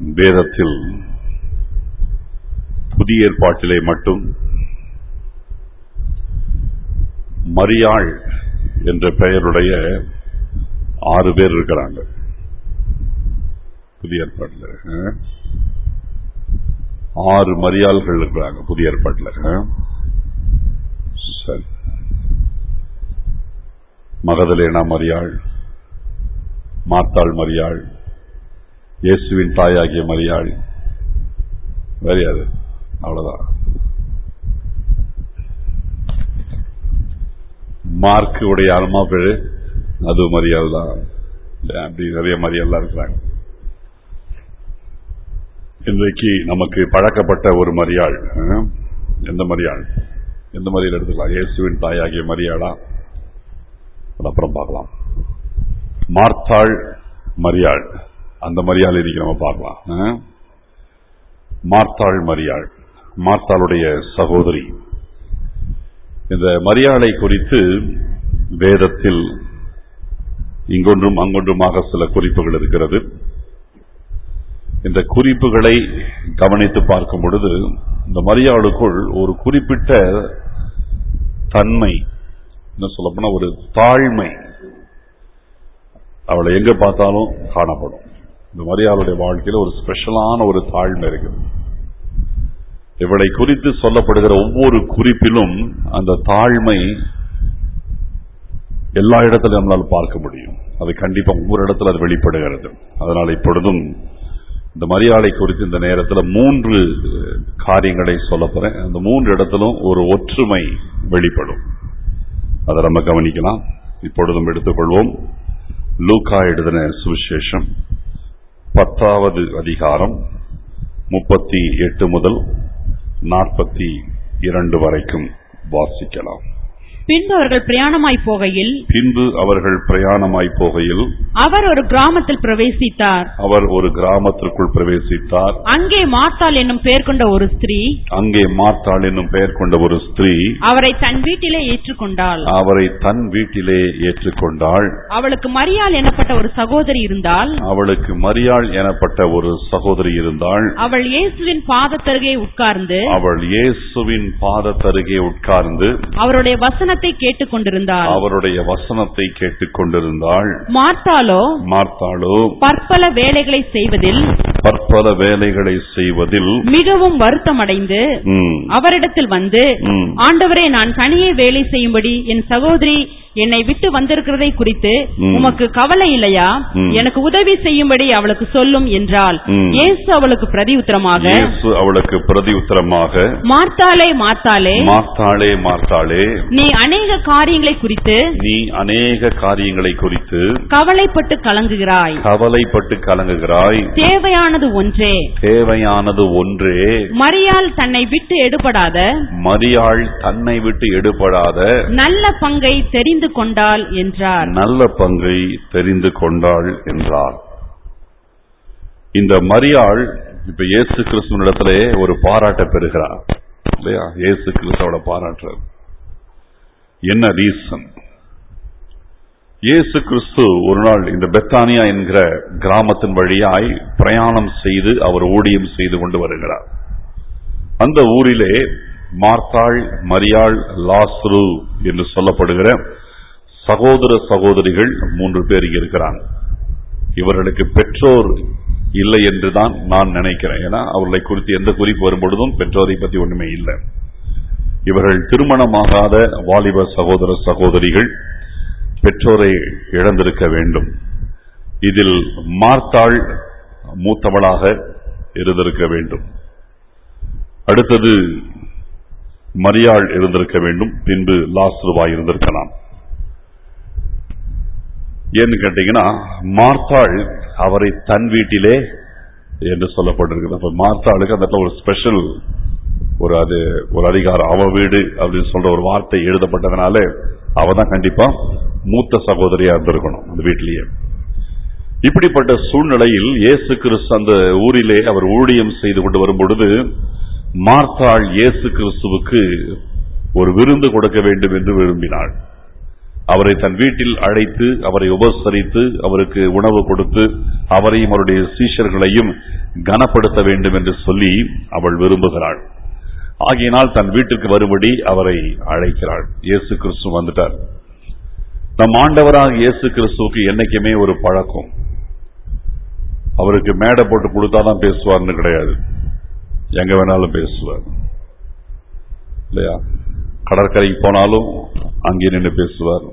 வேதத்தில் புதிய ஏற்பாட்டிலே மட்டும் மரியாள் என்ற பெயருடைய ஆறு பேர் இருக்கிறாங்க புதிய ஏற்பாட்டில் அஹ். ஆறு மரியாள்கள் இருக்கிறாங்க புதிய ஏற்பாட்டில் அஹ். சரி மகதலேனா மரியாள் மாத்தாள் மரியாள் இயேசுவின் தாயாகிய மரியாள் வேற யாரு அவ்வளவுதான் மார்க் உடைய அல்மா பேரு அது மரியாள் தான் இல்ல, அப்படி நிறைய மரியாள் இருக்கிறாங்க இன்றைக்கு நமக்கு பழக்கப்பட்ட ஒரு மரியாள் அஹ், எந்த மரியாள் எந்த மரியாள் எடுத்துக்கலாம் இயேசுவின் தாயாகிய மரியாளா அது அப்புறம் பார்க்கலாம் மார்த்தாள் மரியாள் அந்த மரியாள் இன்னைக்கு நம்ம பார்க்கலாம் அஹ். மார்த்தாள் மரியாள் மார்த்தாளுடைய சகோதரி இந்த மரியாளை குறித்து வேதத்தில் இங்கொன்றும் அங்கொன்றுமாக சில குறிப்புகள் இருக்கிறது இந்த குறிப்புகளை கவனித்து பார்க்கும் பொழுது இந்த மரியாளுக்குள் ஒரு குறிப்பிட்ட தன்மை என்ன சொல்லப்போனா ஒரு தாழ்மை அவளை எங்க பார்த்தாலும் காணப்படும் இந்த மரியாளுடைய வாழ்க்கையில ஒரு ஸ்பெஷலான ஒரு தாழ்மை இருக்குது இவளை குறித்து சொல்லப்படுகிற ஒவ்வொரு குறிப்பிலும் அந்த தாழ்மை எல்லா இடத்திலும் நம்மளால் பார்க்க முடியும் அது கண்டிப்பா ஒவ்வொரு இடத்துல அது வெளிப்படுகிறது அதனால் இப்பொழுதும் இந்த மரியாதை குறித்து இந்த நேரத்தில் மூன்று அஹ், காரியங்களை சொல்ல போறேன் அந்த மூன்று இடத்திலும் ஒரு ஒற்றுமை வெளிப்படும் அதை நம்ம கவனிக்கலாம் இப்பொழுதும் எடுத்துக்கொள்வோம் லூக்கா எழுதின சுவிசேஷம் பத்தாவது அதிகாரம் முப்பத்தி எட்டு முதல் நாற்பத்தி இரண்டு வரைக்கும் வாசிக்கலாம் பின்பு அவர்கள் பிரயாணமாய் போகையில் பின்பு அவர்கள் பிரயாணமாய் போகையில் அவர் ஒரு கிராமத்தில் பிரவேசித்தார் அவர் ஒரு கிராமத்திற்குள் பிரவேசித்தார் அங்கே மார்த்தாள் என்னும் பெயர் கொண்ட ஒரு ஸ்திரீ அங்கே மார்த்தாள் என்னும் பெயர் கொண்ட ஒரு ஸ்திரீ அவரை தன் வீட்டிலே ஏற்றுக்கொண்டாள் அவரை தன் வீட்டிலே ஏற்றுக்கொண்டாள் அவளுக்கு மரியாள் எனப்பட்ட ஒரு சகோதரி இருந்தால் அவளுக்கு மரியாள் எனப்பட்ட ஒரு சகோதரி இருந்தாள் அவள் இயேசுவின் பாதத்தருகே உட்கார்ந்து அவள் இயேசுவின் பாதத்தருகே உட்கார்ந்து அவருடைய வசனத்தை கேட்டுக் கொண்டிருந்தாள் அவருடைய வசனத்தை கேட்டுக் கொண்டிருந்தாள் மார்த்தாளோ மார்த்தாளோ பற்பல வேலைகளை செய்வதில் பற்பல வேலைகளை செய்வதில் மிகவும் வருத்தமடைந்து ம், அவரிடத்தில் வந்து ம், ஆண்டவரே நான் தனியே வேலை செய்யும்படி என் சகோதரி என்னை விட்டு வந்திருக்கிறதை குறித்து ம். உமக்கு கவலை இல்லையா ம். எனக்கு உதவி செய்யும்படி அவளுக்கு சொல்லும் என்றாள் ம். இயேசு அவளுக்கு பிரதியுத்தரமாக இயேசு அவளுக்கு பிரதி உத்தரமாக மார்த்தாளே மார்த்தாளே மார்த்தாளே மார்த்தாளே நீ அநேக காரியங்களை குறித்து நீ அநேக காரியங்களை குறித்து கவலைப்பட்டு கலங்குகிறாய் கவலைப்பட்டு கலங்குகிறாய் தேவையானது ஒன்றே தேவையானது ஒன்றே மரியாள் தன்னை விட்டு எடுபடாத மரியாள் தன்னை விட்டு எடுபடாத நல்ல பங்கை தெரிந்து கொண்டாள் என்றார் நல்ல பங்கை தெரிந்து கொண்டாள் என்றார் இந்த மரியாள் இப்ப இயேசு கிறிஸ்துவனிடத்திலே ஒரு பாராட்ட பெறுகிறார் இல்லையா இயேசு கிறிஸ்துவோட பாராட்டுறது என்ன ரீசன் இயேசு கிறிஸ்து ஒரு நாள் இந்த பெத்தானியா என்கிற கிராமத்தின் வழியாய் பிரயாணம் செய்து அவர் ஊழியம் செய்து கொண்டு வருகிறார் அந்த ஊரிலே மார்த்தாள் மரியாள் லாஸ்ரு என்று சொல்லப்படுகிற சகோதர சகோதரிகள் மூன்று பேர் இங்க இருக்கிறாங்க இவர்களுக்கு பெற்றோர் இல்லை என்றுதான் நான் நினைக்கிறேன் ஏன்னா அவர்களை குறித்து எந்த குறிப்பு வரும்பொழுதும் பெற்றோரை பத்தி ஒண்ணுமே இல்லை இவர்கள் திருமணமாகாத வாலிப சகோதர சகோதரிகள் பெற்றோரை இழந்திருக்க வேண்டும் இதில் மார்த்தாள் மூத்தவளாக இருந்திருக்க வேண்டும் அடுத்தது மரியாள் இருந்திருக்க வேண்டும் பின்பு லாஸ்ருவாய் இருந்திருக்கலாம் ஏன்னு கேட்டீங்கன்னா மார்த்தாள் அவரை தன் வீட்டிலே என்று சொல்லப்பட்டிருக்கிறது அப்ப மார்த்தாளுக்கு அந்த இடத்துல ஒரு ஸ்பெஷல் ஒரு அது ஒரு அதிகாரம் அவ வீடு அப்படின்னு சொல்ற ஒரு வார்த்தை எழுதப்பட்டதுனால அவ தான் கண்டிப்பா மூத்த சகோதரியா இருந்திருக்கணும் அந்த வீட்டிலேயே இப்படிப்பட்ட சூழ்நிலையில் இயேசு கிறிஸ்து அந்த ஊரிலே அவர் ஊழியம் செய்து கொண்டு வரும் பொழுது மார்த்தாள் இயேசு கிறிஸ்துவுக்கு ஒரு விருந்து கொடுக்க வேண்டும் என்று விரும்பினாள் அவரை தன் வீட்டில் அழைத்து அவரை உபசரித்து அவருக்கு உணவு கொடுத்து அவரையும் அவருடைய சீஷர்களையும் கனப்படுத்த வேண்டும் என்று சொல்லி அவள் விரும்புகிறாள் ஆகையினால் தன் வீட்டிற்கு வரும்படி அவரை அழைக்கிறாள் இயேசு கிறிஸ்து வந்துட்டார் நம் ஆண்டவராக இயேசு கிறிஸ்துவுக்கு என்னைக்குமே ஒரு பழக்கம் அவருக்கு மேடை போட்டு கொடுத்தாதான் பேசுவார்னு கிடையாது எங்க வேணாலும் பேசுவார் இல்லையா கடற்கரைக்கு போனாலும் அங்கே நின்று பேசுவார்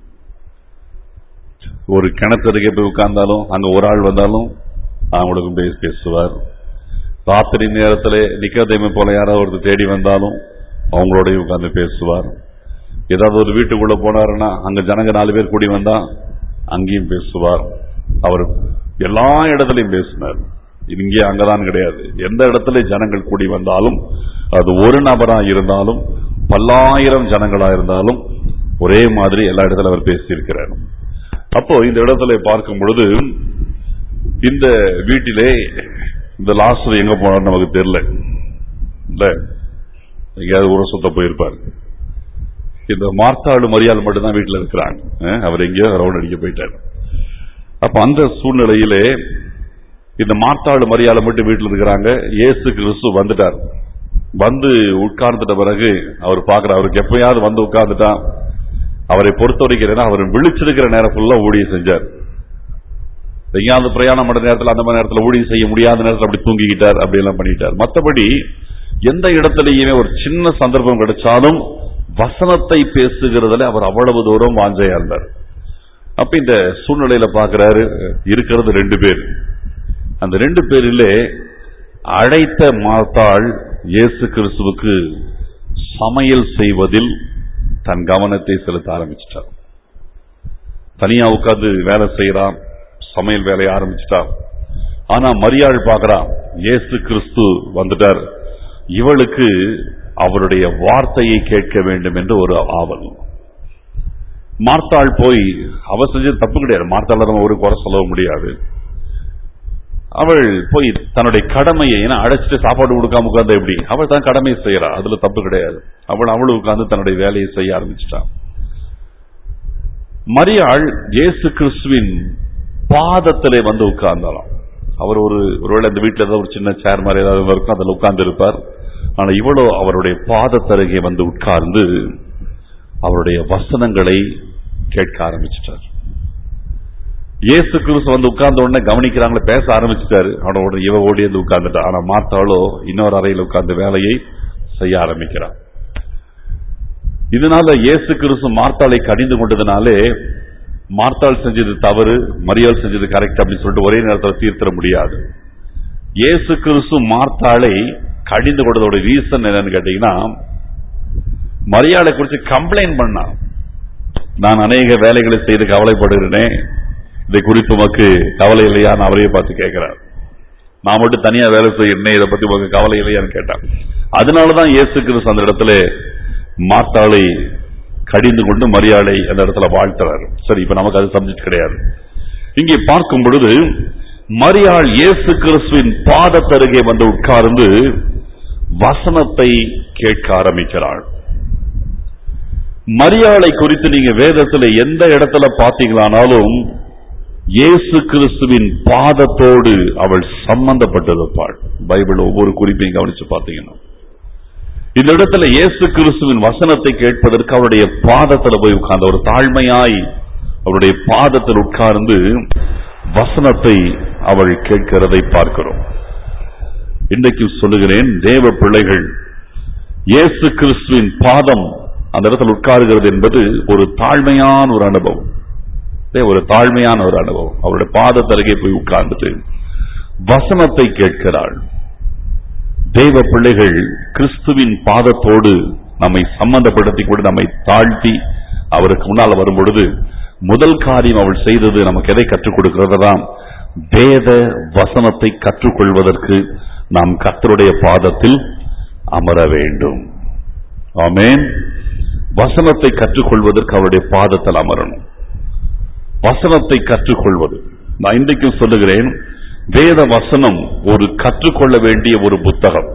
ஒரு கிணத்தருகே போய் உட்கார்ந்தாலும் அங்க ஒரு ஆள் வந்தாலும் அவங்களுக்கும் பேசி பேசுவார் ராத்திரி நேரத்தில் நிக்கதேமை போல யாராவது ஒருத்தர் தேடி வந்தாலும் அவங்களோடய உட்கார்ந்து பேசுவார் ஏதாவது ஒரு வீட்டுக்குள்ள போனாருன்னா அங்க ஜனங்க நாலு பேர் கூடி வந்தா அங்கேயும் பேசுவார் அவர் எல்லா இடத்துலையும் பேசினார் இங்கே அங்கதான் கிடையாது எந்த இடத்துல ஜனங்கள் கூடி வந்தாலும் அது ஒரு நபரா இருந்தாலும் பல்லாயிரம் ஜனங்களா இருந்தாலும் ஒரே மாதிரி எல்லா இடத்துல அவர் பேசியிருக்கிறார் அப்போ இந்த இடத்துல பார்க்கும் பொழுது இந்த வீட்டிலே இந்த லாஸ்ட் எங்க போனார் நமக்கு தெரியல இல்ல எங்கேயாவது ஊர சுத்த போயிருப்பார் இந்த மார்த்தாடு மரியாள் மட்டும்தான் வீட்டில் இருக்கிறாங்க அஹ், அவர் எங்கேயோ ரவுண்ட் அடிக்க போயிட்டார் அப்ப அந்த சூழ்நிலையிலே இந்த மார்த்தாடு மரியாதை மட்டும் வீட்டில் இருக்கிறாங்க இயேசு கிறிஸ்து வந்துட்டார் வந்து உட்கார்ந்துட்ட பிறகு அவர் பார்க்கிற அவருக்கு எப்பயாவது வந்து உட்கார்ந்துட்டா அவரை பொறுத்த வரைக்கும் என்னன்னா, அவர் விழிச்சிருக்கிற நேரம் ஃபுல்லா ஊழியம் செஞ்சார் எங்கேயாவது பிரயாணம் பண்ண நேரத்தில் அந்த மாதிரி நேரத்தில் ஊழியம் செய்ய முடியாத நேரத்தில் அப்படி தூங்கிக்கிட்டார் அப்படி எல்லாம் பண்ணிட்டார் மற்றபடி எந்த இடத்துலயுமே ஒரு சின்ன சந்தர்ப்பம் கிடைச்சாலும் வசனத்தை பேசுகிறதுல அவர் அவ்வளவு தூரம் வாஞ்சையா இருந்தார் அப்ப இந்த சூழ்நிலையில பாக்குறாரு இருக்கிறது ரெண்டு பேர் அந்த ரெண்டு பேரிலே அழைத்த மாத்தாள் இயேசு கிறிஸ்துவுக்கு சமையல் செய்வதில் தன் கவனத்தை செலுத்த ஆரம்பிச்சிட்டார் தனியா உட்கார்ந்து வேலை செய்யறான் சமையல் வேலையை ஆரம்பிச்சிட்டான் ஆனா மரியாள் பார்க்கறான் இயேசு கிறிஸ்து வந்துட்டார் இவளுக்கு அவருடைய வார்த்தையை கேட்க வேண்டும் என்று ஒரு ஆவல் மார்த்தாள் போய் அவ செஞ்சது தப்பு கிடையாது மார்த்தாள் நம்ம ஒரு குறை சொல்ல முடியாது அவள் போய் தன்னுடைய கடமையை ஏன்னா அடைச்சிட்டு சாப்பாடு கொடுக்காம உட்கார்ந்து எப்படி அவள் தான் கடமையை செய்யறா அதுல தப்பு கிடையாது அவள் அவளும் உட்கார்ந்து தன்னுடைய வேலையை செய்ய ஆரம்பிச்சிட்டான் மரியாள் இயேசு கிறிஸ்துவின் பாதத்திலே வந்து உட்கார்ந்தாலாம் அவர் ஒரு ஒருவேளை இந்த வீட்டில் ஏதாவது ஒரு சின்ன சேர் மாதிரி ஏதாவது இருக்கும் அதில் உட்கார்ந்து இருப்பார் ஆனா இவ்வளோ அவருடைய பாதத்தருகே வந்து உட்கார்ந்து அவருடைய வசனங்களை கேட்க ஆரம்பிச்சிட்டார் இயேசு கிறிஸ்து வந்து உட்கார்ந்த உடனே கவனிக்கிறாங்களே பேச ஆரம்பிச்சிட்டாரு அவன உடனே இவ ஓடி வந்து உட்கார்ந்துட்டா ஆனா மாத்தாளோ இன்னொரு அறையில் உட்கார்ந்து வேலையை செய்ய ஆரம்பிக்கிறார் இதனால இயேசு கிறிஸ்து மார்த்தாளை கடிந்து கொண்டதுனாலே மார்த்தாள் செஞ்சது தவறு மரியாள் செஞ்சது கரெக்ட் அப்படின்னு சொல்லிட்டு ஒரே நேரத்தில் தீர்த்திட முடியாது இயேசு கிறிஸ்து மார்த்தாளை கடிந்து கொண்டதோட ரீசன் என்னன்னு கேட்டீங்கன்னா மரியாதை குறித்து கம்ப்ளைண்ட் பண்ணா நான் அநேக வேலைகளை செய்து கவலைப்படுகிறேனே இதை குறித்து உமக்கு கவலை இல்லையான்னு அவரையே பார்த்து கேட்கிறார் நான் மட்டும் தனியா வேலை செய்யறேனே இதை பத்தி உமக்கு கவலை இல்லையான்னு கேட்டான் அதனாலதான் இயேசு கிறிஸ்து அந்த இடத்துல மார்த்தாளை கடிந்து கொண்டு மரியாதை அந்த இடத்துல வாழ்த்துறாரு சரி இப்ப நமக்கு அது சப்ஜெக்ட் கிடையாது இங்கே பார்க்கும் பொழுது மரியாள் இயேசு கிறிஸ்துவின் பாதத்தருகே வந்து உட்கார்ந்து வசனத்தை கேட்க ஆரம்பிக்கிறாள் மரியாளை குறித்து நீங்க வேதத்துல எந்த இடத்துல பாத்தீங்களானாலும் இயேசு கிறிஸ்துவின் பாதத்தோடு அவள் சம்பந்தப்பட்டிருப்பாள் பைபிள் ஒவ்வொரு குறிப்பையும் கவனிச்சு பார்த்தீங்கன்னா இந்த இடத்துல இயேசு கிறிஸ்துவின் வசனத்தை கேட்பதற்கு அவருடைய பாதத்துல போய் உட்கார்ந்து ஒரு தாழ்மையாய் அவருடைய பாதத்தில் உட்கார்ந்து வசனத்தை அவள் கேட்கிறதை பார்க்கிறோம் இன்றைக்கு சொல்லுகிறேன் தேவ பிள்ளைகள் இயேசு கிறிஸ்துவின் பாதம் அந்த இடத்துல உட்காருகிறது என்பது ஒரு தாழ்மையான ஒரு அனுபவம் இதே ஒரு தாழ்மையான ஒரு அனுபவம் அவருடைய பாதத்தருகே போய் உட்கார்ந்துட்டு வசனத்தை கேட்கிறாள் தேவ பிள்ளைகள் கிறிஸ்துவின் பாதத்தோடு நம்மை சம்பந்தப்படுத்தி கூட நம்மை தாழ்த்தி அவருக்கு முன்னால் வரும் பொழுது முதல் காரியம் அவள் செய்தது நமக்கு எதை கற்றுக் கொடுக்கிறதாம் வேத வசனத்தை கற்றுக்கொள்வதற்கு நாம் கர்த்தருடைய பாதத்தில் அமர வேண்டும் ஆமென் வசனத்தை கற்றுக்கொள்வதற்கு அவருடைய பாதத்தில் அமரணும் வசனத்தை கற்றுக்கொள்வது நான் இன்றைக்கும் சொல்லுகிறேன் வேத வசனம் ஒரு கற்றுக்கொள்ள வேண்டிய ஒரு புத்தகம்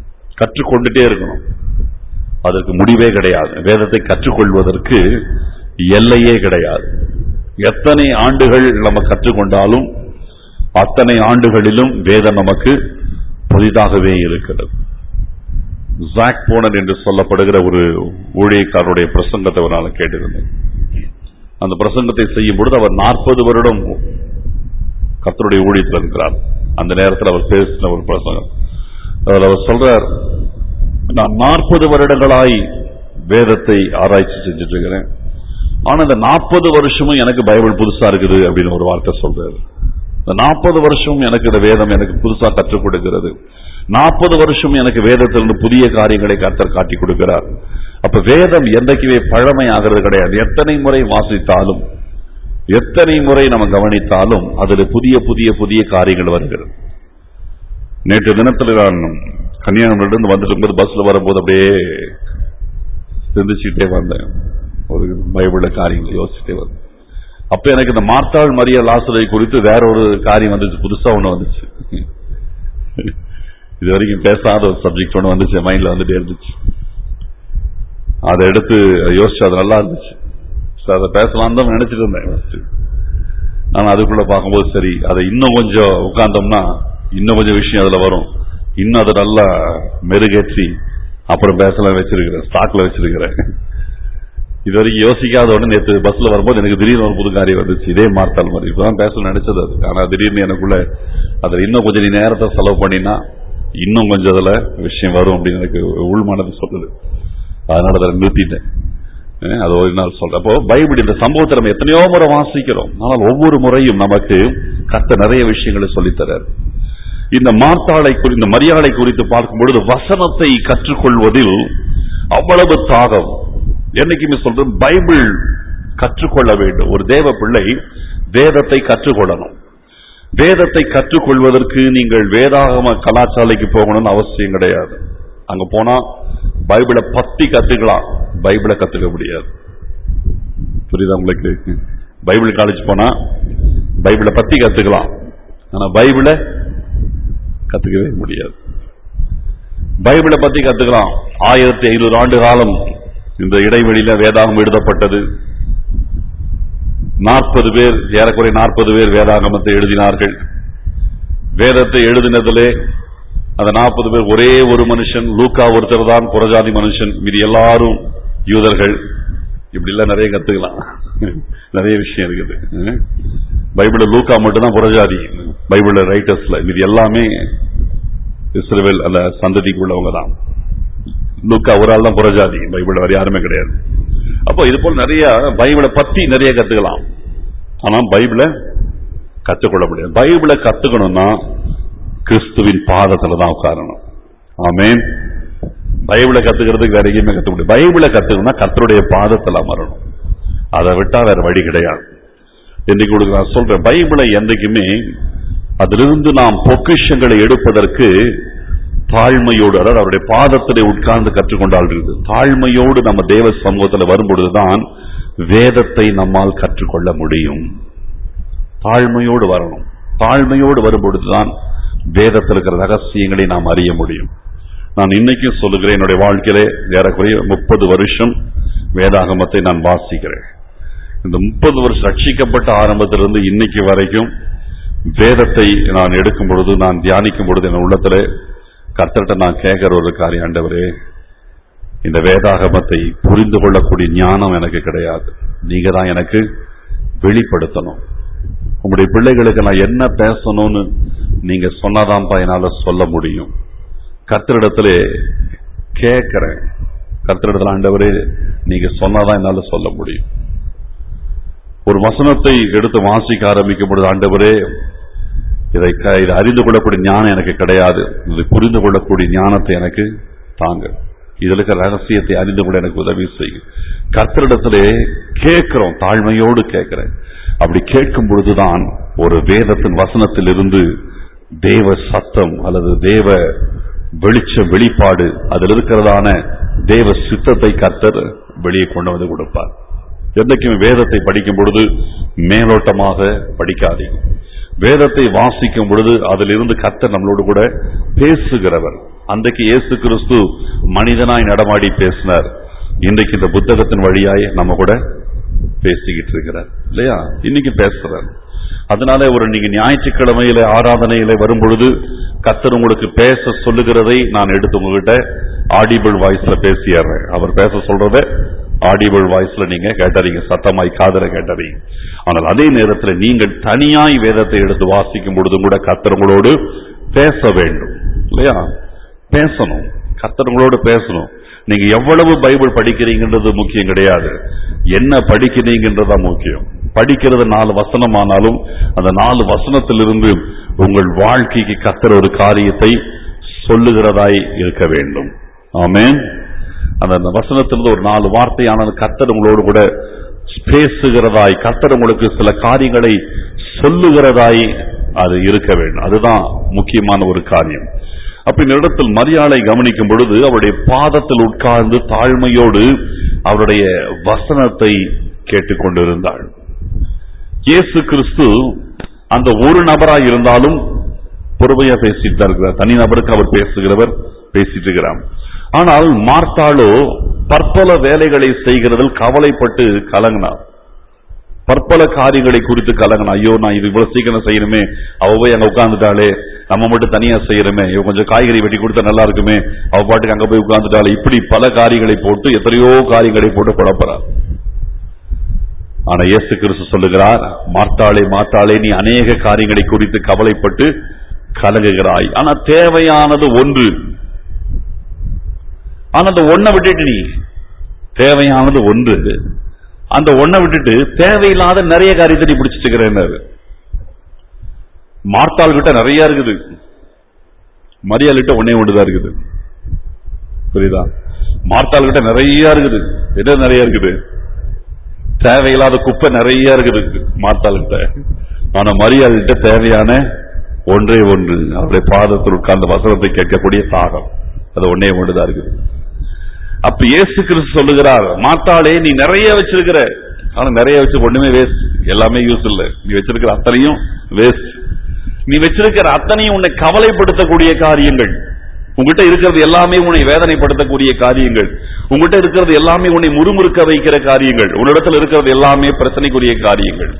கற்றுக்கொண்டுட்டே இருக்கணும் அதற்கு முடிவே கிடையாது வேதத்தை கற்றுக்கொள்வதற்கு எல்லையே கிடையாது எத்தனை ஆண்டுகள் நம்ம கற்றுக்கொண்டாலும் அத்தனை ஆண்டுகளிலும் வேதம் நமக்கு புதிதாகவே இருக்கிறது ஜாக் போனர் என்று சொல்லப்படுகிற ஒரு ஊழியக்காரருடைய பிரசங்கத்தை ஒரு நாள் கேட்டிருந்தேன் அந்த பிரசங்கத்தை செய்யும் பொழுது அவர் நாற்பது வருடம் கர்த்தருடைய ஊழியத்தில் இருக்கிறார் அந்த நேரத்தில் அவர் பேசின ஒரு பிரசங்கம் அதில் அவர் சொல்றார் நான் நாற்பது வருடங்களாய் வேதத்தை ஆராய்ச்சி செஞ்சுட்டு இருக்கிறேன் ஆனா இந்த நாற்பது வருஷமும் எனக்கு பைபிள் புதுசா இருக்குது அப்படின்னு ஒரு வார்த்தை சொல்றாரு இந்த நாற்பது வருஷம் எனக்கு இந்த வேதம் எனக்கு புதுசா கற்றுக் கொடுக்கிறது நாற்பது வருஷம் எனக்கு வேதத்திலிருந்து புதிய காரியங்களை கர்த்தர் காட்டி கொடுக்கிறார் அப்ப வேதம் என்றைக்குமே பழமை ஆகிறது கிடையாது எத்தனை முறை வாசித்தாலும் எத்தனை முறை நம்ம கவனித்தாலும் அதுல புதிய புதிய புதிய காரியங்கள் வருகிறது நேற்று தினத்தில் நான் கன்னியாகுமரியிலிருந்து வந்துட்டு இருக்கும்போது பஸ்ல வரும்போது அப்படியே சிந்திச்சுட்டே வந்தேன் ஒரு பைபிள காரியங்களை யோசிச்சுட்டே வந்தேன் அப்ப எனக்கு இந்த மார்த்தாள் மரிய லாசரை குறித்து வேற ஒரு காரியம் வந்துச்சு புதுசா ஒண்ணு வந்துச்சு இது வரைக்கும் பேசாத ஒரு சப்ஜெக்ட் ஒண்ணு வந்துச்சு மைண்ட்ல வந்துட்டே இருந்துச்சு அதை எடுத்து யோசிச்சு அது நல்லா இருந்துச்சு சரி, அதை பேசலாம் தான் நினைச்சிட்டு இருந்தேன் first. ஆனா அதுக்குள்ள பார்க்கும்போது சரி அதை இன்னும் கொஞ்சம் உட்கார்ந்தோம்னா இன்னும் கொஞ்சம் விஷயம் அதுல வரும் இன்னும் அதை நல்லா மெருகேற்றி அப்புறம் பேசலாம் வச்சிருக்கிறேன் ஸ்டாக்ல வச்சிருக்கிறேன் இது வரைக்கும் யோசிக்காத உடனே நேற்று பஸ்ல வரும்போது எனக்கு திடீர்னு ஒரு புது காரியம் வந்துச்சு இதே மார்த்தால் மாதிரி இப்பதான் பேச நினைச்சது அது ஆனா திடீர்னு எனக்குள்ள அதுல இன்னும் கொஞ்சம் நீ நேரத்தை செலவு பண்ணினா இன்னும் கொஞ்சம் அதுல விஷயம் வரும் அப்படின்னு எனக்கு உள்மனது சொல்லுது அதனால அதை நிறுத்திட்டேன் அஹ் அது ஒரு நாள் சொல்றேன் அப்போ பைபிள் இந்த சம்பவத்தை நம்ம எத்தனையோ முறை வாசிக்கிறோம் ஆனால் ஒவ்வொரு முறையும் நமக்கு கத்த நிறைய விஷயங்களை சொல்லித்தரார் இந்த மார்த்தாளை குறி இந்த மரியாதை குறித்து பார்க்கும் பொழுது வசனத்தை கற்றுக்கொள்வதில் அவ்வளவு தாகம் என்னைக்குமே சொல்றேன் பைபிள் கற்றுக்கொள்ள வேண்டும் ஒரு தேவ பிள்ளை வேதத்தை கற்றுக்கொள்ளணும் வேதத்தை கற்றுக்கொள்வதற்கு நீங்கள் வேதாகம கலாச்சாலைக்கு போகணும்னு அவசியம் கிடையாது அங்க போனா பைபிளை பத்தி கத்துக்கலாம் பைபிளை கத்துக்க முடியாது புரியுதா உங்களுக்கு பைபிள் காலேஜ் போனா பைபிளை பத்தி கத்துக்கலாம் ஆனா பைபிளை கத்துக்கவே முடியாது பைபிளை பத்தி கத்துக்கலாம் ஆயிரத்தி ஐநூறு ஆண்டு காலம் இந்த இடைவெளியில வேதாகம் எழுதப்பட்டது நாற்பது பேர் ஏறக்குறைய நாற்பது பேர் வேதாகமத்தை எழுதினார்கள் வேதத்தை எழுதினதிலே அந்த நாற்பது பேர் ஒரே ஒரு மனுஷன் லூக்கா ஒருத்தர் தான் புறஜாதி மனுஷன் மீதி எல்லாரும் யூதர்கள் இப்படி எல்லாம் நிறைய கத்துக்கலாம் நிறைய விஷயம் இருக்குது ம். பைபிள்ல லூக்கா மட்டும்தான் புறஜாதி பைபிள்ல ரைட்டர்ஸ்ல மீதி எல்லாமே இஸ்ரவேல் அந்த சந்ததிக்கு உள்ளவங்க தான் லூக்கா ஒரு ஆள் தான் புறஜாதி பைபிள் வேற யாருமே கிடையாது அப்போ இது போல நிறைய பைபிளை பத்தி நிறைய கத்துக்கலாம் ஆனா பைபிளை கத்துக்கொள்ள முடியாது பைபிளை கத்துக்கணும்னா கிறிஸ்துவின் பாதத்துல தான் உட்காரணும் ஆமென் பைபிளை கத்துக்கிறதுக்கு வேற எங்கேயுமே கத்துக்க முடியாது பைபிளை கத்துக்கணும்னா கர்த்தருடைய பாதத்துல அமரணும் அதை விட்டா வேற வழி கிடையாது இன்னைக்கு உங்களுக்கு நான் சொல்றேன் பைபிளை என்றைக்குமே அதிலிருந்து நாம் பொக்கிஷங்களை எடுப்பதற்கு தாழ்மையோடு அதாவது அவருடைய பாதத்திலே உட்கார்ந்து கற்றுக்கொண்டால் இருக்குது தாழ்மையோடு நம்ம தேவ சமூகத்தில் வரும்பொழுதுதான் வேதத்தை நம்மால் கற்றுக்கொள்ள முடியும் தாழ்மையோடு வரணும் தாழ்மையோடு வரும்பொழுதுதான் வேதத்தில் இருக்கிற ரகசியங்களை நாம் அறிய முடியும் நான் இன்னைக்கும் சொல்லுகிறேன் என்னுடைய வாழ்க்கையிலே ஏறக்குறைய முப்பது வருஷம் வேதாகமத்தை நான் வாசிக்கிறேன் இந்த முப்பது வருஷம் ரட்சிக்கப்பட்ட ஆரம்பத்திலிருந்து இன்னைக்கு வரைக்கும் வேதத்தை நான் எடுக்கும் பொழுது நான் தியானிக்கும் பொழுது என் உள்ளத்துல கர்த்தர்கிட்ட நான் கேட்கிற ஒரு காரியம் ஆண்டவரே இந்த வேதாகமத்தை புரிந்து கொள்ளக்கூடிய ஞானம் எனக்கு கிடையாது நீங்க தான் எனக்கு வெளிப்படுத்தணும் உங்களுடைய பிள்ளைகளுக்கு நான் என்ன பேசணும்னு நீங்க சொன்னாதான்ப்பா என்னால சொல்ல முடியும் கர்த்தரிடத்திலே கேட்கிறேன் கர்த்தரிடத்துல ஆண்டவரே நீங்க சொன்னாதான் என்னால சொல்ல முடியும் ஒரு வசனத்தை எடுத்து வாசிக்க ஆரம்பிக்கும் பொழுது ஆண்டவரே இதை க- இதை அறிந்து கொள்ளக்கூடிய ஞானம் எனக்கு கிடையாது இதை புரிந்து கொள்ளக்கூடிய ஞானத்தை எனக்கு தாங்க இதுல இருக்கிற ரகசியத்தை அறிந்து கொள்ள எனக்கு உதவி செய்யும் கர்த்தரிடத்திலே கேட்கிறோம் தாழ்மையோடு கேட்கிறேன் அப்படி கேட்கும் பொழுதுதான் ஒரு வேதத்தின் வசனத்திலிருந்து தேவ சத்தம் அல்லது தேவ வெளிச்ச வெளிப்பாடு அதில் இருக்கிறதான தேவ சித்தத்தை கர்த்தர் வெளியே கொண்டு வந்து கொடுப்பார் என்றைக்குமே வேதத்தை படிக்கும் பொழுது மேலோட்டமாக படிக்காதீங்க வேதத்தை வாசிக்கும் பொழுது அதிலிருந்து கர்த்தர் நம்மளோடு கூட பேசுகிறவர் அன்றைக்கு இயேசு கிறிஸ்து மனிதனாய் நடமாடி பேசினார் இன்றைக்கு இந்த புத்தகத்தின் வழியாய் நம்ம கூட பேசிக்கிட்டு இருக்கிறார் இல்லையா இன்னைக்கு பேசுறார் அதனால ஒரு நீங்க ஞாயிற்றுக்கிழமையில ஆராதனையில வரும் பொழுது கத்தர் உங்களுக்கு பேச சொல்லுகிறதை நான் எடுத்து உங்ககிட்ட ஆடிபிள் வாய்ஸ்ல பேசிடுறேன் அவர் பேச சொல்றத ஆடிபிள் வாய்ஸ்ல நீங்க கேட்டறீங்க சத்தமாய் காதல கேட்டறீங்க ஆனால் அதே நேரத்தில் நீங்கள் தனியாய் வேதத்தை எடுத்து வாசிக்கும் பொழுதும் கூட கத்தர் உங்களோடு பேச வேண்டும் இல்லையா பேசணும் கத்தர் உங்களோடு பேசணும் நீங்க எவ்வளவு பைபிள் படிக்கிறீங்கன்றது முக்கியம் கிடையாது என்ன படிக்கிறீங்கன்றதா முக்கியம் படிக்கிறது நாலு வசனம் ஆனாலும் அந்த நாலு வசனத்திலிருந்து உங்கள் வாழ்க்கைக்கு கத்தர் ஒரு காரியத்தை சொல்லுகிறதாய் இருக்க வேண்டும் ஆமென் அந்த அந்த வசனத்திலிருந்து ஒரு நாலு வார்த்தையானது கத்தர் உங்களோடு கூட பேசுகிறதாய் கத்தர் உங்களுக்கு சில காரியங்களை சொல்லுகிறதாய் அது இருக்க வேண்டும் அதுதான் முக்கியமான ஒரு காரியம் அப்ப இந்த இடத்தில் மரியாதை கவனிக்கும் பொழுது அவருடைய பாதத்தில் உட்கார்ந்து தாழ்மையோடு அவருடைய வசனத்தை கேட்டுக்கொண்டிருந்தாள் இயேசு கிறிஸ்து அந்த ஒரு நபராய் இருந்தாலும் பொறுமையா பேசிட்டு தான் இருக்கிறார் தனி நபருக்கு அவர் பேசுகிறவர் பேசிட்டு இருக்கிறார் ஆனால் மார்த்தாளோ பற்பல வேலைகளை செய்கிறதில் கவலைப்பட்டு கலங்கினார் பற்பல காரியங்களை குறித்து கலங்கினா ஐயோ நான் இது இவ்வளவு சீக்கிரம் செய்யணுமே அவ போய் அங்க உட்கார்ந்துட்டாளே நம்ம மட்டும் தனியா செய்யறோமே இவ கொஞ்சம் காய்கறி வெட்டி கொடுத்தா நல்லா இருக்குமே அவ பாட்டுக்கு அங்க போய் உட்கார்ந்துட்டாளே இப்படி பல காரியங்களை போட்டு எத்தனையோ காரியங்களை போட்டு குழப்பறார் ஆனா இயேசு கிறிஸ்து சொல்லுகிறார் மார்த்தாளே மார்த்தாளே நீ அநேக காரியங்களை குறித்து கவலைப்பட்டு கலங்குகிறாய் ஆனா தேவையானது ஒன்று ஆனா அந்த ஒன்றை விட்டுட்டு நீ தேவையானது ஒன்று அந்த ஒன்றை விட்டுட்டு தேவையில்லாத நிறைய காரியத்தை நீ பிடிச்சிட்டு இருக்கிறேன்னாரு மார்த்தாள் கிட்ட நிறைய இருக்குது மரியாள் கிட்ட ஒன்னே ஒன்றுதான் இருக்குது புரியுதா மார்த்தாள் கிட்ட நிறைய இருக்குது என்ன நிறைய இருக்குது தேவையில்லாத குப்பை நிறைய இருக்குது மார்த்தாள் கிட்ட ஆனா மரியாள் கிட்ட தேவையான ஒன்றே ஒன்று அவருடைய பாதத்தில் உட்கார்ந்த வசனத்தை கேட்கக்கூடிய தாகம் அது ஒன்னே ஒன்றுதான் இருக்குது அப்ப இயேசு கிறிஸ்து சொல்லுகிறார் மாத்தாளே நீ நிறைய வச்சிருக்கிற ஆனா நிறைய வச்சு ஒண்ணுமே வேஸ்ட் எல்லாமே யூஸ் இல்ல நீ வச்சிருக்கிற அத்தனையும் வேஸ்ட் நீ வச்சிருக்கிற அத்தனையும் உன்னை கவலைப்படுத்தக்கூடிய காரியங்கள் உங்ககிட்ட இருக்கிறது எல்லாமே உன்னை வேதனைப்படுத்தக்கூடிய காரியங்கள் உங்ககிட்ட இருக்கிறது எல்லாமே உன்னை முறுமுறுக்க வைக்கிற காரியங்கள் உன்னிடத்தில் இருக்கிறது எல்லாமே பிரச்சனைக்குரிய காரியங்கள்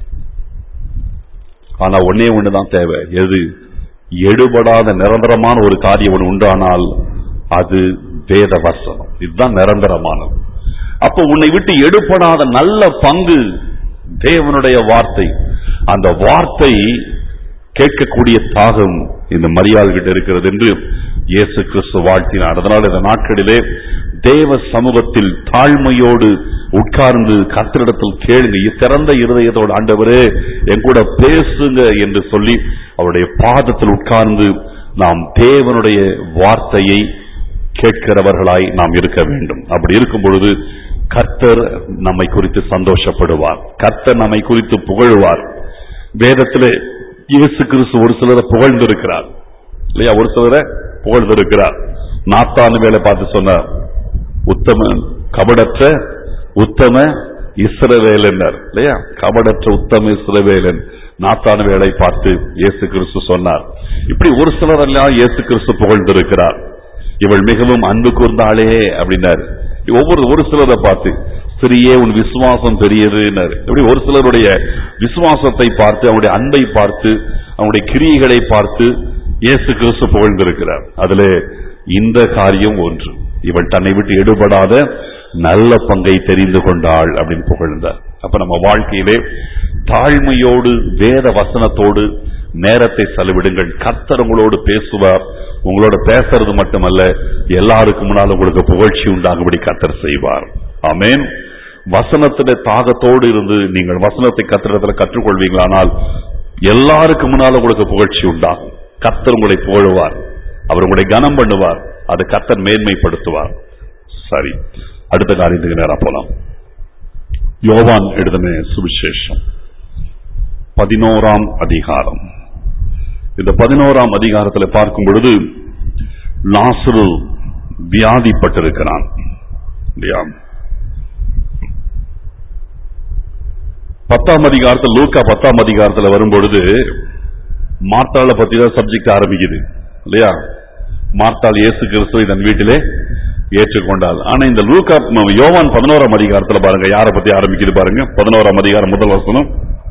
ஆனா ஒன்னே ஒண்ணுதான் தேவை எது எடுபடாத நிரந்தரமான ஒரு காரியம் ஒன்று உண்டானால் அது வேத வசனம் இதுதான் நிரந்தரமானது அப்ப உன்னை விட்டு எடுபடாத நல்ல பங்கு தேவனுடைய வார்த்தை அந்த வார்த்தை கேட்கக்கூடிய தாகம் இந்த மரியாள் கிட்ட இருக்கிறது என்று இயேசு கிறிஸ்து வாழ்த்தினார் அதனால் இந்த நாட்களிலே தேவ சமூகத்தில் தாழ்மையோடு உட்கார்ந்து கத்திரிடத்தில் கேளுங்க திறந்த இருதயத்தோடு ஆண்டவரே என் கூட பேசுங்க என்று சொல்லி அவருடைய பாதத்தில் உட்கார்ந்து நாம் தேவனுடைய வார்த்தையை கேட்கிறவர்களாய் நாம் இருக்க வேண்டும் அப்படி இருக்கும் பொழுது கர்த்தர் நம்மை குறித்து சந்தோஷப்படுவார் கர்த்தர் நம்மை குறித்து புகழுவார் வேதத்திலே இயேசு கிறிஸ்து ஒரு சிலரை புகழ்ந்திருக்கிறார் இல்லையா ஒரு சிலரை புகழ்ந்திருக்கிறார் நாத்தானு வேலை பார்த்து சொன்னார் உத்தம கபடற்ற உத்தம இஸ்ரவேலனர் இல்லையா கபடற்ற உத்தம இஸ்ரவேலன் நாத்தானு வேலை பார்த்து இயேசு கிறிஸ்து சொன்னார் இப்படி ஒரு சிலர் எல்லாம் இயேசு கிறிஸ்து புகழ்ந்திருக்கிறார் இவள் மிகவும் அன்பு கூர்ந்தாளே அப்படின்னாரு ஒவ்வொரு ஒரு சிலரை பார்த்து சிறியே உன் விசுவாசம் பெரியதுன்னாரு இப்படி ஒரு சிலருடைய விசுவாசத்தை பார்த்து அவனுடைய அன்பை பார்த்து அவனுடைய கிரியைகளை பார்த்து இயேசு கிறிஸ்து புகழ்ந்திருக்கிறார் அதுல இந்த காரியம் ஒன்று இவள் தன்னை விட்டு எடுபடாத நல்ல பங்கை தெரிந்து கொண்டாள் அப்படின்னு புகழ்ந்தார் அப்ப நம்ம வாழ்க்கையிலே தாழ்மையோடு வேத வசனத்தோடு நேரத்தை செலவிடுங்கள் கர்த்தர் உங்களோடு பேசுவார் உங்களோட பேசுறது மட்டுமல்ல எல்லாருக்கும் முன்னால் உங்களுக்கு புகழ்ச்சி உண்டாகும்படி கர்த்தர் செய்வார் ஆமேன் வசனத்தில தாகத்தோடு இருந்து நீங்கள் வசனத்தை கத்திரத்துல கற்றுக்கொள்வீங்களானால் எல்லாருக்கு முன்னால் உங்களுக்கு புகழ்ச்சி உண்டாகும் கர்த்தர் உங்களை புகழுவார் அவர் உங்களை கனம் பண்ணுவார் அது கர்த்தர் மேன்மைப்படுத்துவார் சரி அடுத்த காரியத்துக்கு நேரம் போலாம் யோவான் எழுதின சுவிசேஷம் பதினோராம் அதிகாரம் இந்த பதினோராம் அதிகாரத்தில் பார்க்கும் பொழுது லாசரு வியாதிப்பட்டிருக்கிறான் இல்லையா பத்தாம் அதிகாரத்தில் லூக்கா பத்தாம் அதிகாரத்தில் வரும்பொழுது மார்த்தாளை பத்தி தான் சப்ஜெக்ட் ஆரம்பிக்குது இல்லையா மார்த்தாள் இயேசு கிறிஸ்துவை தன் வீட்டிலே ஏற்றுக்கொண்டாள் ஆனா இந்த லூக்கா யோவான் பதினோராம் அதிகாரத்துல பாருங்க யாரை பத்தி ஆரம்பிக்குது பாருங்க பதினோராம் அதிகாரம் முதல் வசனம்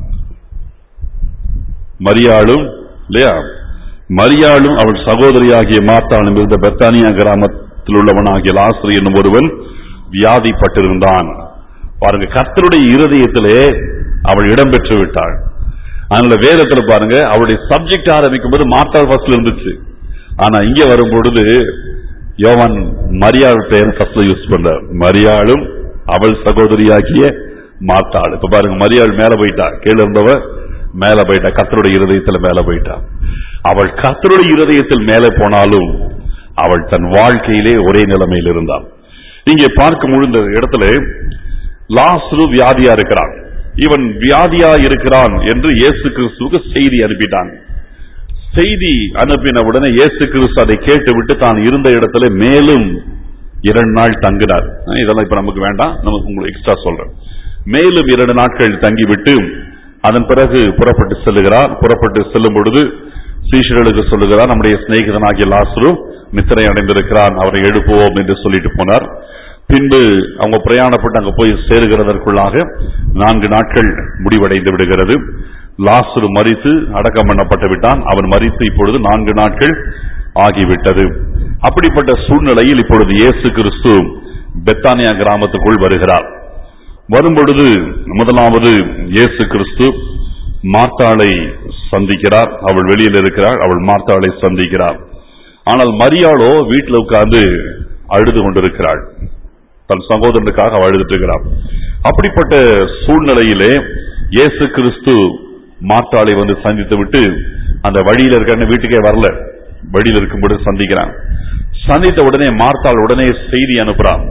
மரியாளும் இல்லையா மரியாளும் அவள் சகோதரியாகிய மாத்தாளும் இருந்த பெத்தானியா கிராமத்தில் உள்ளவனாகிய லாஸ்ரு என்னும் ஒருவன் வியாதிப்பட்டிருந்தான் பாருங்க கர்த்தருடைய இருதயத்திலே அவள் இடம்பெற்று விட்டாள் அதனால வேதத்துல பாருங்க அவளுடைய சப்ஜெக்ட் ஆரம்பிக்கும் போது மாத்தாள் ஃபர்ஸ்ட்ல இருந்துச்சு ஆனா இங்க வரும் பொழுது யோவான் மரியாள் பெயர் ஃபர்ஸ்ட்ல யூஸ் பண்றார் மரியாளும் அவள் சகோதரியாகிய மாத்தாள் இப்ப பாருங்க மரியாள் மேல போயிட்டா கீழே இருந்தவ மேல போயிட்டா கர்த்தருடைய இருதயத்துல மேல போயிட்டா அவள் கர்த்தருடைய இருதயத்தில் மேலே போனாலும் அவள் தன் வாழ்க்கையிலே ஒரே நிலைமையில் இருந்தாள் இங்கே பார்க்கும் பொழுது இந்த இடத்துல லாஸ்ரு வியாதியா இருக்கிறான் இவன் வியாதியா இருக்கிறான் என்று இயேசு கிறிஸ்துவுக்கு செய்தி அனுப்பிட்டாங்க செய்தி அனுப்பின உடனே இயேசு கிறிஸ்து அதை கேட்டுவிட்டு தான் இருந்த இடத்துல மேலும் இரண்டு நாள் தங்கினார் அஹ் இதெல்லாம் இப்ப நமக்கு வேண்டாம் நமக்கு உங்களுக்கு எக்ஸ்ட்ரா சொல்றேன் மேலும் இரண்டு நாட்கள் தங்கிவிட்டு அதன் பிறகு புறப்பட்டு செல்லுகிறார் புறப்பட்டு செல்லும் பொழுது சீஷர்களுக்கு சொல்லுகிறார் நம்முடைய சிநேகிதனாகிய லாஸ்ரு நித்திரை அடைந்திருக்கிறான் அவரை எழுப்புவோம் என்று சொல்லிட்டு போனார் பின்பு அவங்க பிரயாணப்பட்டு அங்க போய் சேருகிறதற்குள்ளாக நான்கு நாட்கள் முடிவடைந்து விடுகிறது லாசுரு மரித்து அடக்கம் பண்ணப்பட்டு விட்டான் அவன் மரித்து இப்பொழுது நான்கு நாட்கள் ஆகிவிட்டது அப்படிப்பட்ட சூழ்நிலையில் இப்பொழுது இயேசு கிறிஸ்து பெத்தானியா கிராமத்துக்குள் வருகிறார் வரும்பொழுது முதலாவது இயேசு கிறிஸ்து மார்த்தாளை சந்திக்கிறார் அவள் வெளியில் இருக்கிறாள் அவள் மார்த்தாளை சந்திக்கிறார் ஆனால் மரியாளோ வீட்டில் உட்கார்ந்து அழுது கொண்டிருக்கிறாள் தன் சகோதரனுக்காக அவள் அழுதுட்டு இருக்கிறாள் அப்படிப்பட்ட சூழ்நிலையிலே இயேசு கிறிஸ்து மார்த்தாளை வந்து சந்தித்து விட்டு அந்த வழியில இருக்க வீட்டுக்கே வரல வழியில் இருக்கும்போது சந்திக்கிறான் சந்தித்த உடனே மார்த்தாள் உடனே செய்தி அனுப்புறான்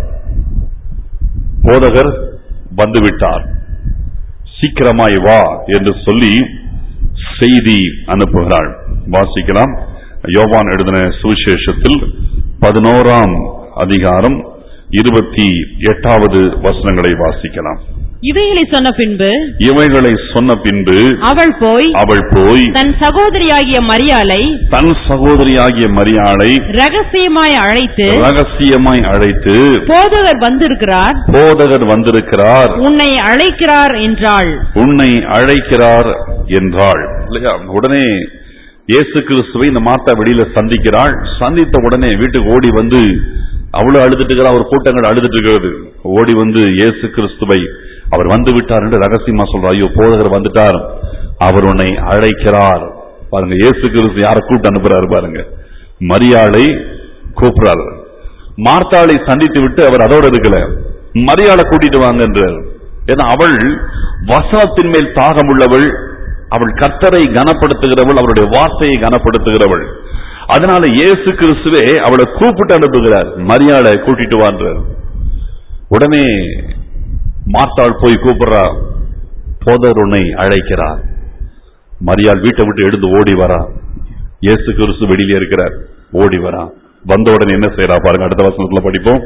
போதகர் வந்துவிட்டார் சீக்கிரமாய் வா என்று சொல்லி செய்தி அனுப்புகிறாள் வாசிக்கலாம் யோவான் எழுதின சுவிசேஷத்தில் பதினோராம் அதிகாரம் இருபத்தி எட்டாவது வசனங்களை வாசிக்கலாம் இவைகளை சொன்ன பின்பு இவைகளை சொன்ன பின்பு அவள் போய் அவள் போய் தன் சகோதரியாகிய மரியாளை தன் சகோதரியாகிய மரியாளை ரகசியமாய் அழைத்து ரகசியமாய் அழைத்து போதகர் வந்திருக்கிறார் போதகர் வந்திருக்கிறார் உன்னை அழைக்கிறார் என்றாள் உன்னை அழைக்கிறார் என்றாள் இல்லையா உடனே இயேசு கிறிஸ்துவை இந்த மாத்தா வெளியில சந்திக்கிறாள் சந்தித்த உடனே வீட்டுக்கு ஓடி வந்து அவ்வளவு அழுதுட்டு இருக்கிறா ஒரு கூட்டங்கள் அழுதுட்டு இருக்கிறது ஓடி வந்து இயேசு கிறிஸ்துவை அவர் வந்து விட்டார் என்று ரகசியமா சொல்றார் ஐயோ போதகர் வந்துட்டார் அவர் உன்னை அழைக்கிறார் பாருங்க இயேசு கிறிஸ்து யாரை கூப்பிட்டு அனுப்புறாரு பாருங்க மரியாளை கூப்பிடுறாரு மார்த்தாளை சந்தித்து விட்டு அவர் அதோட இருக்கல மரியாளை கூட்டிட்டு வாங்க என்றார் ஏன்னா அவள் வசனத்தின் மேல் தாகம் உள்ளவள் அவள் கர்த்தரை கனப்படுத்துகிறவள் அவருடைய வார்த்தையை கனப்படுத்துகிறவள் அதனால இயேசு கிறிஸ்துவே அவளை கூப்பிட்டு அனுப்புகிறார் மரியாதை கூட்டிட்டு வான்றார் உடனே மாத்தாள் போய் கூப்பிடுறா போதர் உன்னை அழைக்கிறார் மரியாள் வீட்டை விட்டு எழுந்து ஓடி வரா இயேசு கிறிஸ்து வெளியிலே இருக்கிறார் ஓடி வரா வந்த உடனே என்ன செய்யறா பாருங்க அடுத்த வசனத்துல படிப்போம்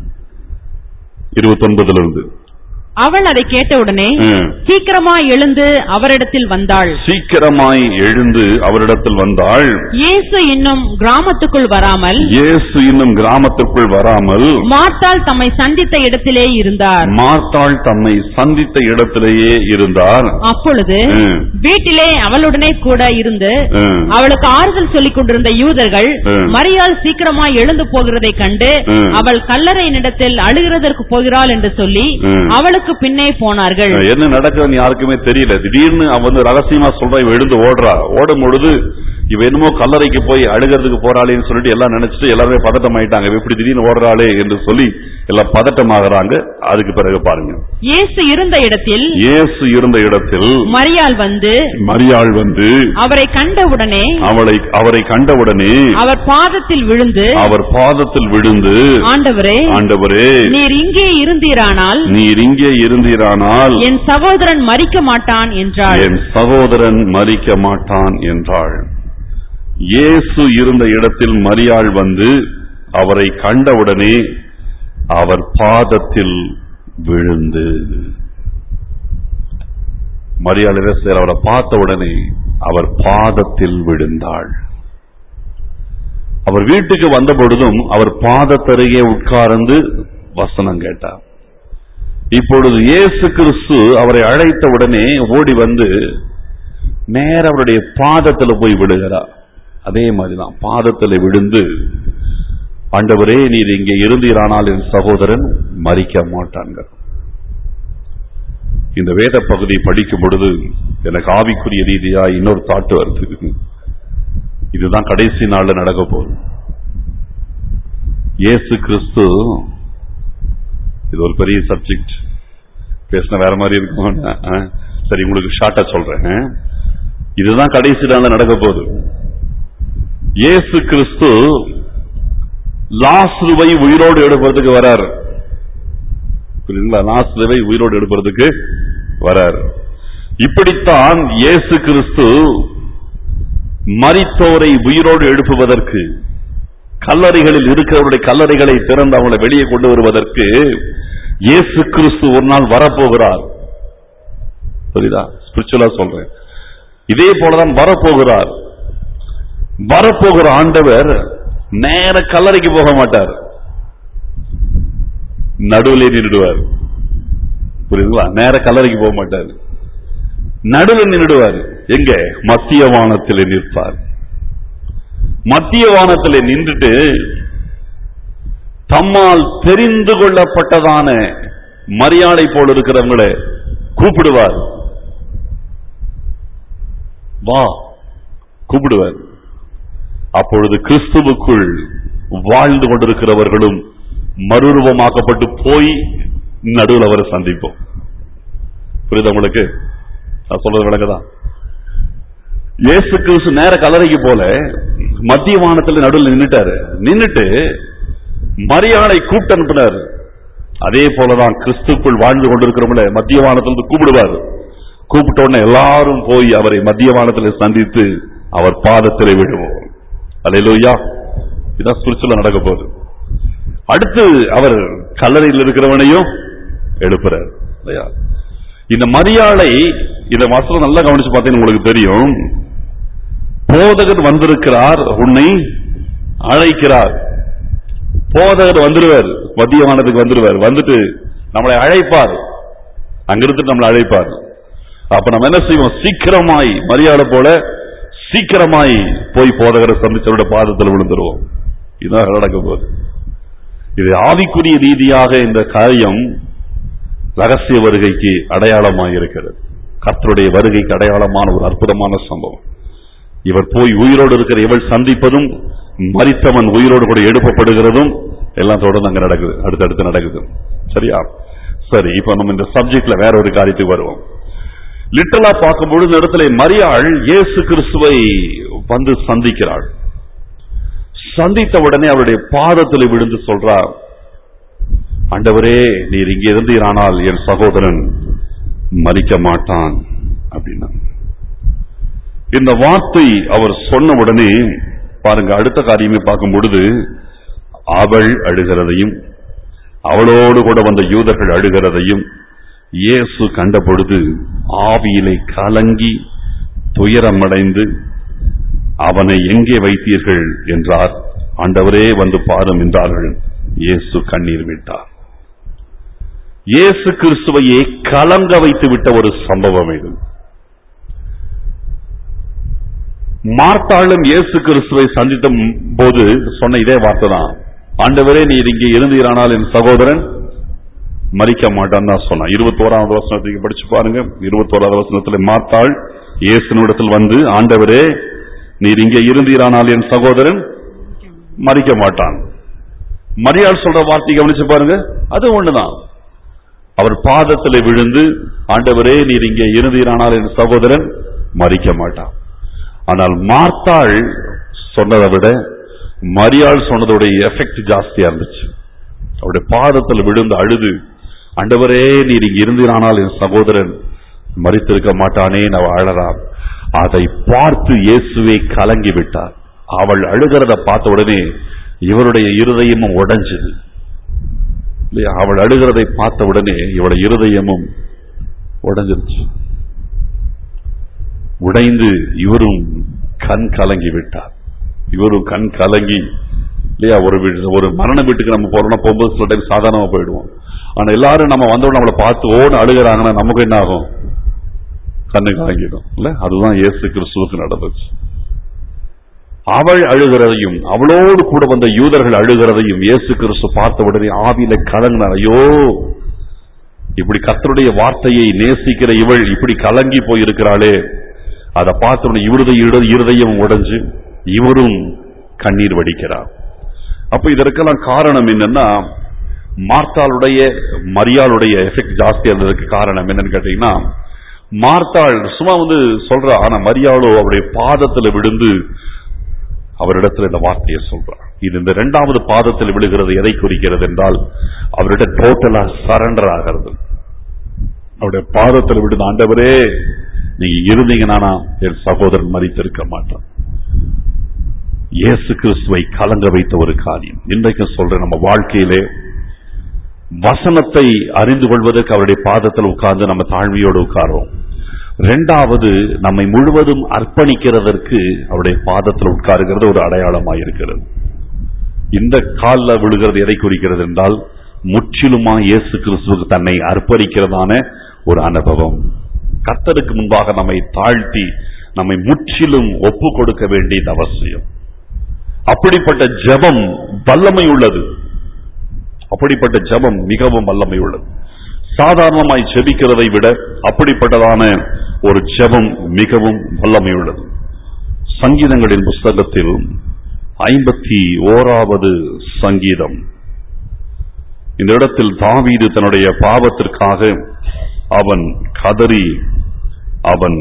இருபத்தி ஒன்பதுல இருந்து அவள் அதை கேட்டவுடனே ம். சீக்கிரமாய் எழுந்து அவரிடத்தில் வந்தாள் சீக்கிரமாய் எழுந்து அவரிடத்தில் வந்தாள் இயேசு இன்னும் கிராமத்துக்குள் வராமல் இயேசு இன்னும் கிராமத்திற்குள் வராமல் மார்த்தாள் தம்மை சந்தித்த இடத்திலே இருந்தார் மார்த்தாள் தம்மை சந்தித்த இடத்திலேயே இருந்தார் அப்பொழுது ம். வீட்டிலே அவளுடனே கூட இருந்து ம். அவளுக்கு ஆறுதல் சொல்லிக் கொண்டிருந்த யூதர்கள் ம். மரியாள் சீக்கிரமாய் எழுந்து போகிறதைக் கண்டு ம். அவள் கல்லறையினிடத்தில் அழுகிறதற்கு போகிறாள் என்று சொல்லி ம். அவளுக்கு பின்னே போனார்கள் என்ன நடக்குதுன்னு யாருக்குமே தெரியல திடீர்னு அவ வந்து ரகசியமா சொல்றா இவ எழுந்து ஓடுறா ஓடும் பொழுது இவ என்னமோ கல்லறைக்கு போய் அழுகிறதுக்கு போறாளேன்னு சொல்லிட்டு எல்லாம் நினைச்சிட்டு எல்லாருமே பதட்டம் ஆயிட்டாங்க இவ இப்படி திடீர்னு ஓடுறாளே என்று சொல்லி எல்லாம் பதட்டமாகறாங்க அதுக்கு பிறகு பாருங்க இயேசு இருந்த இடத்தில் இயேசு இருந்த இடத்தில் மரியாள் வந்து மரியாள் வந்து அவரை கண்டவுடனே அவளை அவரை கண்டவுடனே அவர் பாதத்தில் விழுந்து அவர் பாதத்தில் விழுந்து ஆண்டவரே ஆண்டவரே நீர் இங்கே இருந்தீரானால் நீர் இங்கே இருந்தீரானால் என் சகோதரன் மரிக்க மாட்டான் என்றாள் என் சகோதரன் மரிக்க மாட்டான் என்றாள் இயேசு இருந்த இடத்தில் மரியாள் வந்து அவரை கண்டவுடனே அவர் பாதத்தில் விழுந்து மரியாள் என்ன செய்றார்? அவரை பார்த்த உடனே அவர் பாதத்தில் விழுந்தாள் அவர் வீட்டுக்கு வந்த பொழுதும் அவர் பாதத்தருகே உட்கார்ந்து வசனம் கேட்டார் இப்பொழுது இயேசு கிறிஸ்து அவரை அழைத்த உடனே ஓடி வந்து நேர அவருடைய பாதத்துல போய் விடுகிறார் அதே மாதிரிதான் பாதத்துல விழுந்து ஆண்டவரே நீர் இங்கே இருந்தீரானால் என் சகோதரன் மறிக்க மாட்டாங்க இந்த வேத பகுதி படிக்கும் பொழுது எனக்கு ஆவிக்குரிய ரீதியா இன்னொரு தாட்டு வருது இதுதான் கடைசி நாள்ல நடக்க போகுது இயேசு கிறிஸ்து இது ஒரு பெரிய சப்ஜெக்ட் பேசின வேற மாதிரி இருக்கும் ஆ, சரி உங்களுக்கு ஷார்ட்டா சொல்றேன் ஆ. இதுதான் கடைசி நாள்ல நடக்க போகுது இயேசு கிறிஸ்து லாஸ்ருவை உயிரோடு எடுப்பதற்கு வரார் புரியுதுங்களா லாஸ்ருவை உயிரோடு எடுப்பதற்கு வரார் இப்படித்தான் இயேசு கிறிஸ்து மரித்தோரை உயிரோடு எழுப்புவதற்கு கல்லறைகளில் இருக்கிறவருடைய கல்லறைகளை திறந்து அவங்களை வெளியே கொண்டு வருவதற்கு இயேசு கிறிஸ்து ஒரு நாள் வரப்போகிறார் புரியுதா ஸ்பிரிச்சுவலா சொல்றேன் இதே போலதான் வரப்போகிறார் வரப்போகிற ஆண்டவர் நேர கல்லறைக்கு போக மாட்டார் நடுவில் நின்றுடுவார் புரியுதுங்களா நேர கல்லறைக்கு போக மாட்டார் நடுவில் நின்றுடுவார் எங்க மத்திய வானத்திலே நிற்பார் மத்திய வானத்திலே நின்றுட்டு தம்மால் தெரிந்து கொள்ளப்பட்டதான மரியாதை போல் இருக்கிறவங்களை கூப்பிடுவார் வா கூப்பிடுவார் அப்பொழுது கிறிஸ்துவுக்குள் வாழ்ந்து கொண்டிருக்கிறவர்களும் மறுரூபமாக்கப்பட்டு போய் நடுவில் அவரை சந்திப்போம் புரியுதா உங்களுக்கு நான் சொல்றது விளங்குதான் இயேசு கிறிஸ்து நேர கல்லறைக்கு போல மத்திய வானத்துல நடுவில் நின்னுட்டாரு நின்னுட்டு மரியாதை கூப்பிட்டு அனுப்பினார் அதே போலதான் கிறிஸ்துக்குள் வாழ்ந்து கொண்டிருக்கிறவங்கள மத்திய வானத்திலிருந்து கூப்பிடுவார் கூப்பிட்ட உடனே எல்லாரும் போய் அவரை மத்திய வானத்தில் சந்தித்து அவர் பாதத்திலே விழுவோம் அல்லேலூயா இதான் சுற்றுலா நடக்க போகுது அடுத்து அவர் கல்லறையில் இருக்கிறவனையும் எழுப்புறார் இல்லையா இந்த மரியாதை இந்த வசனம் நல்லா கவனிச்சு பார்த்தீங்கன்னா உங்களுக்கு தெரியும் போதகர் வந்திருக்கிறார் உன்னை அழைக்கிறார் போதகர் வந்துருவார் மத்தியமானதுக்கு வந்துருவார் வந்துட்டு நம்மளை அழைப்பார் அங்கிருந்து நம்மளை அழைப்பார் அப்ப நம்ம என்ன செய்வோம் சீக்கிரமாய் மரியாதை போல சீக்கிரமாய் போய் போதகரை சந்திச்சவருடைய பாதத்தில் விழுந்துருவோம் இதுதான் நடக்க போகுது இது ஆவிக்குரிய ரீதியாக இந்த காரியம் ரகசிய வருகைக்கு அடையாளமாக இருக்கிறது கர்த்தருடைய வருகைக்கு அடையாளமான ஒரு அற்புதமான சம்பவம் இவர் போய் உயிரோடு இருக்கிற இவள் சந்திப்பதும் மரித்தவன் உயிரோடு கூட எழுப்பப்படுகிறதும் எல்லாம் தொடர்ந்து அங்க நடக்குது அடுத்தடுத்து நடக்குது சரியா சரி இப்ப நம்ம இந்த சப்ஜெக்ட்ல வேற ஒரு காரியத்துக்கு வருவோம் லிட்டலா பார்க்கும்பொழுது இந்த இடத்துல மரியாள் இயேசு கிறிஸ்துவை வந்து சந்திக்கிறாள் சந்தித்த உடனே அவருடைய பாதத்தில் விழுந்து சொல்றார் ஆண்டவரே நீர் இங்கே இருந்தீரானால் என் சகோதரன் மறிக்க மாட்டான் அப்படின்னா இந்த வார்த்தை அவர் சொன்ன உடனே பாருங்க அடுத்த காரியமே பார்க்கும் பொழுது அவள் அழுகிறதையும் அவளோடு கூட வந்த யூதர்கள் அழுகிறதையும் இயேசு கண்ட பொழுது ஆவியிலே கலங்கி துயரமடைந்து அவனை எங்கே வைத்தீர்கள் என்றார் ஆண்டவரே வந்து பாரும் என்றார்கள் இயேசு கண்ணீர் விட்டார் இயேசு கிறிஸ்துவையே கலங்க வைத்து விட்ட ஒரு சம்பவம் இது மார்த்தாளும் இயேசு கிறிஸ்துவை சந்தித்த போது சொன்ன இதே வார்த்தை தான் ஆண்டவரே நீர் இங்கே இருந்தீரானால் என் சகோதரன் மறிக்க மாட்டான் தான் சொன்னான் இருபத்தோராவது வசனத்துக்கு படிச்சு பாருங்க இருபத்தோராவது வசனத்துல மார்த்தாள் இயேசுனிடத்தில் வந்து ஆண்டவரே நீர் இங்கே இருந்தீரானால் என் சகோதரன் மறிக்க மாட்டான் மரியாள் சொல்ற வார்த்தை கவனிச்சு பாருங்க அது ஒண்ணுதான் அவர் பாதத்தில் விழுந்து ஆண்டவரே நீர் இங்கே இருந்தீரானால் என் சகோதரன் மறிக்க மாட்டான் ஆனால் மார்த்தாள் சொன்னதை விட மரியாள் சொன்னதோடைய எஃபெக்ட் ஜாஸ்தியா இருந்துச்சு அவருடைய பாதத்தில் விழுந்து அழுது ஆண்டவரே நீர் இங்க இருந்தீரானால் என் சகோதரன் மறித்திருக்க மாட்டானே அவ அழறான் அதை பார்த்து இயேசுவே கலங்கி விட்டார் அவள் அழுகிறத பார்த்த உடனே இவருடைய இருதயமும் உடைஞ்சது இல்லையா? அவள் அழுகிறதை பார்த்த உடனே இவருடைய இருதயமும் உடைஞ்சிருச்சு உடைந்து இவரும் கண் கலங்கி விட்டார் இவரும் கண் கலங்கி இல்லையா ஒரு வீடு ஒரு மரண வீட்டுக்கு நம்ம போறோம்னா போகும்போது சில டைம் சாதாரணமா போயிடுவோம் ஆனா எல்லாரும் நம்ம வந்தோட நம்மளை பார்த்து ஓன்னு அழுகுறாங்கன்னா நமக்கு என்ன ஆகும் கண்ணு கலங்கிடும் இல்ல அதுதான் இயேசு கிறிஸ்துவுக்கு நடந்துச்சு அவள் அழுகிறதையும் அவளோடு கூட வந்த யூதர்கள் அழுகிறதையும் இயேசு கிறிஸ்து பார்த்த உடனே ஆவியில கலங்கினார் ஐயோ இப்படி கர்த்தருடைய வார்த்தையை நேசிக்கிற இவள் இப்படி கலங்கி போயிருக்கிறாளே அதை பார்த்த உடனே இவருடைய இரு- இருதயம் உடைஞ்சு இவரும் கண்ணீர் வடிக்கிறார் அப்ப இதற்கெல்லாம் காரணம் என்னன்னா மார்த்தாளுடைய மரியாளுடைய எஃபெக்ட் ஜாஸ்தியா இருந்ததுக்கு காரணம் என்னன்னு கேட்டீங்கன்னா மார்த்தாள் சும்மா வந்து சொல்றா ஆனா மரியாளோ அவருடைய பாதத்துல விழுந்து அவரிடத்துல இந்த வார்த்தையை சொல்றார் இது இந்த இரண்டாவது பாதத்தில் விழுகிறது எதை குறிக்கிறது என்றால் அவரிட டோட்டலா சரண்டர் ஆகிறது அவருடைய பாதத்தில் விழுந்த ஆண்டவரே நீங்க இருந்தீங்கன்னா என் சகோதரன் மறித்திருக்க மாட்டான் இயேசு கிறிஸ்துவை கலங்க வைத்த ஒரு காரியம் இன்றைக்கு சொல்றேன் நம்ம வாழ்க்கையிலே வசனத்தை அறிந்து கொள்வதற்கு அவருடைய பாதத்தில் உட்கார்ந்து நம்ம தாழ்மையோடு உட்கார்றோம் இரண்டாவது நம்மை முழுவதும் அர்ப்பணிக்கிறதற்கு அவருடைய பாதத்தில் உட்காருகிறது ஒரு அடையாளமாக இருக்கிறது இந்த காலில் விழுகிறது எதை குறிக்கிறது என்றால் முற்றிலுமா இயேசு கிறிஸ்துவுக்கு தன்னை அர்ப்பணிக்கிறதான ஒரு அனுபவம் கர்த்தருக்கு முன்பாக நம்மை தாழ்த்தி நம்மை முற்றிலும் ஒப்பு கொடுக்க வேண்டியது அவசியம் அப்படிப்பட்ட ஜெபம் வல்லமை உள்ளது அப்படிப்பட்ட ஜெபம் மிகவும் வல்லமை உள்ளது சாதாரணமாய் ஜெபிக்கிறதை விட அப்படிப்பட்டதான ஒரு ஜெபம் மிகவும் வல்லமை உள்ளது சங்கீதங்களின் புஸ்தகத்தில் ஐம்பத்தி ஓராவது சங்கீதம் இந்த இடத்தில் தாவீது தன்னுடைய பாவத்திற்காக அவன் கதறி அவன்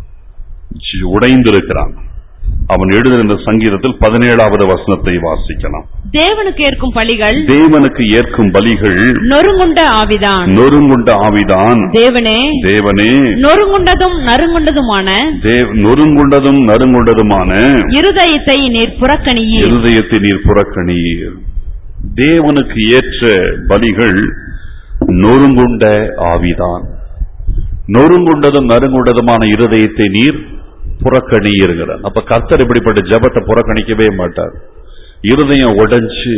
ஜி- உடைந்திருக்கிறான் அவன் எழுதின இந்த சங்கீதத்தில் பதினேழாவது வசனத்தை வாசிக்கலாம் தேவனுக்கு ஏற்கும் பலிகள் தேவனுக்கு ஏற்கும் பலிகள் நொறுங்குண்ட ஆவிதான் நொறுங்குண்ட ஆவிதான் தேவனே தேவனே நொறுங்குண்டதும் நறுங்குண்டதுமான தேவ் நொறுங்குண்டதும் நறுங்குண்டதுமான இருதயத்தை நீர் புறக்கணியீர் இருதயத்தை நீர் புறக்கணீர் தேவனுக்கு ஏற்ற பலிகள் நொறுங்குண்ட ஆவிதான் நொறுங்குண்டதும் நறுங்குண்டதுமான இருதயத்தை நீர் புறக்கணியிருக்கிறார் அப்ப கர்த்தர் இப்படிப்பட்ட ஜெபத்தை புறக்கணிக்கவே மாட்டார் இருதயம் உடைஞ்சு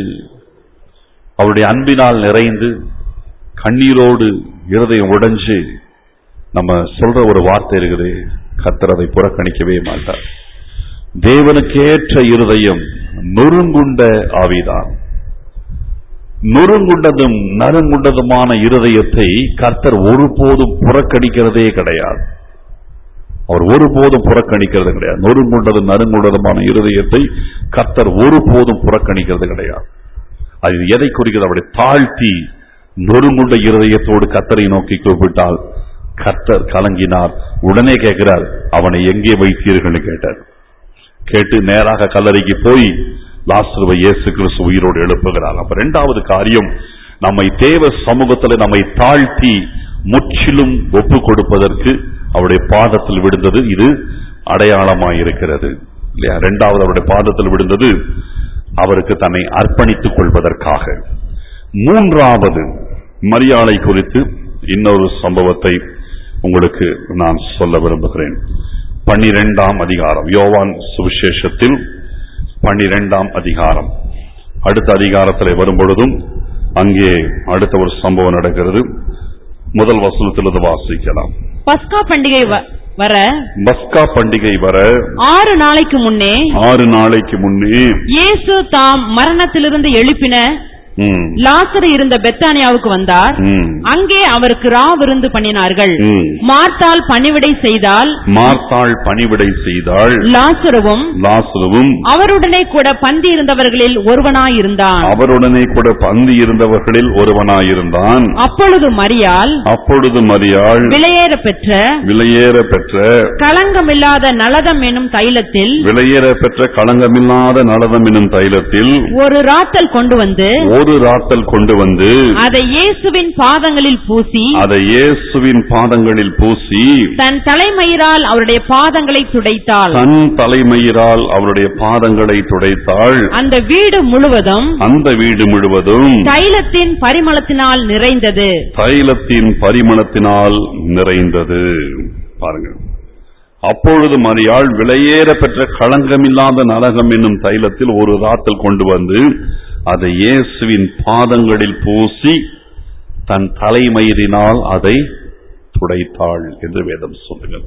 அவருடைய அன்பினால் நிறைந்து கண்ணீரோடு இருதயம் உடைஞ்சு நம்ம சொல்ற ஒரு வார்த்தை இருக்குது கர்த்தர் அதை புறக்கணிக்கவே மாட்டார் தேவனுக்கேற்ற இருதயம் நொறுங்குண்ட ஆவிதான் நொறுங்குண்டதும் நறுங்குண்டதுமான இருதயத்தை கர்த்தர் ஒருபோதும் புறக்கணிக்கிறதே கிடையாது அவர் ஒருபோதும் புறக்கணிக்கிறது கிடையாது நொறுங்குண்டதும் நறுங்குண்டதுமான இருதயத்தை கர்த்தர் ஒருபோதும் புறக்கணிக்கிறது கிடையாது அது எதை குறிக்கிறது அவருடைய தாழ்த்தி நொறுங்குண்ட இருதயத்தோடு கர்த்தரை நோக்கி கூப்பிட்டால் கர்த்தர் கலங்கினார் உடனே கேட்கிறார் அவனை எங்கே வைத்தீர்கள்னு கேட்டார் கேட்டு நேராக கல்லறைக்கு போய் லாஸ்ருவை இயேசு கிறிஸ்து உயிரோடு எழுப்புகிறார் அப்ப இரண்டாவது காரியம் நம்மை தேவ சமூகத்தில் நம்மை தாழ்த்தி முற்றிலும் ஒப்பு கொடுப்பதற்கு அவருடைய பாதத்தில் விழுந்தது இது அடையாளமாய் இருக்கிறது இல்லையா இரண்டாவது அவருடைய பாதத்தில் விழுந்தது அவருக்கு தன்னை அர்ப்பணித்துக் கொள்வதற்காக மூன்றாவது மரியாதை குறித்து இன்னொரு சம்பவத்தை உங்களுக்கு நான் சொல்ல விரும்புகிறேன் பன்னிரெண்டாம் அதிகாரம் யோவான் சுவிசேஷத்தில் பன்னிரெண்டாம் அதிகாரம் அடுத்த அதிகாரத்தில் வரும்பொழுதும் அங்கே அடுத்த ஒரு சம்பவம் நடக்கிறது முதல் வசனத்திலிருந்து வாசிக்கலாம் பஸ்கா பண்டிகை வ- வர பஸ்கா பண்டிகை வர ஆறு நாளைக்கு முன்னே ஆறு நாளைக்கு முன்னே இயேசு தாம் மரணத்திலிருந்து எழுப்பின ம், லாசரு இருந்த பெத்தானியாவுக்கு வந்தார் ம், அங்கே அவருக்கு ரா விருந்து பண்ணினார்கள் ம். மார்த்தால் பணிவிடை செய்தால் மார்த்தாள் பணிவிடை செய்தாள் லாசருவும் லாசுருவும் அவருடனே கூட பந்தி இருந்தவர்களில் ஒருவனாயிருந்தான் அவருடனே கூட பந்தி இருந்தவர்களில் ஒருவனாயிருந்தான் அப்பொழுது மரியாள் அப்பொழுது மரியாள் விலையேற பெற்ற விலையேற பெற்ற களங்கமில்லாத நலதம் எனும் தைலத்தில் விலையேற பெற்ற களங்கமில்லாத நலதம் எனும் தைலத்தில் ஒரு ராத்தல் கொண்டு வந்து ஒரு ராத்தல் கொண்டு வந்து அதை இயேசுவின் பாதங்களில் பூசி அதை இயேசுவின் பாதங்களில் பூசி தன் தலைமயிரால் அவருடைய பாதங்களை துடைத்தாள் தன் தலைமயிரால் அவருடைய பாதங்களை துடைத்தாள் அந்த வீடு முழுவதும் அந்த வீடு முழுவதும் தைலத்தின் பரிமளத்தினால் நிறைந்தது தைலத்தின் பரிமளத்தினால் நிறைந்தது பாருங்க அப்பொழுது மரியாள் விலையேற பெற்ற களங்கமில்லாத நரகம் என்னும் தைலத்தில் ஒரு ராத்தல் கொண்டு வந்து அதை இயேசுவின் பாதங்களில் பூசி தன் தலைமயிரினால் அதை துடைத்தாள் என்று வேதம் சொல்லுங்கள்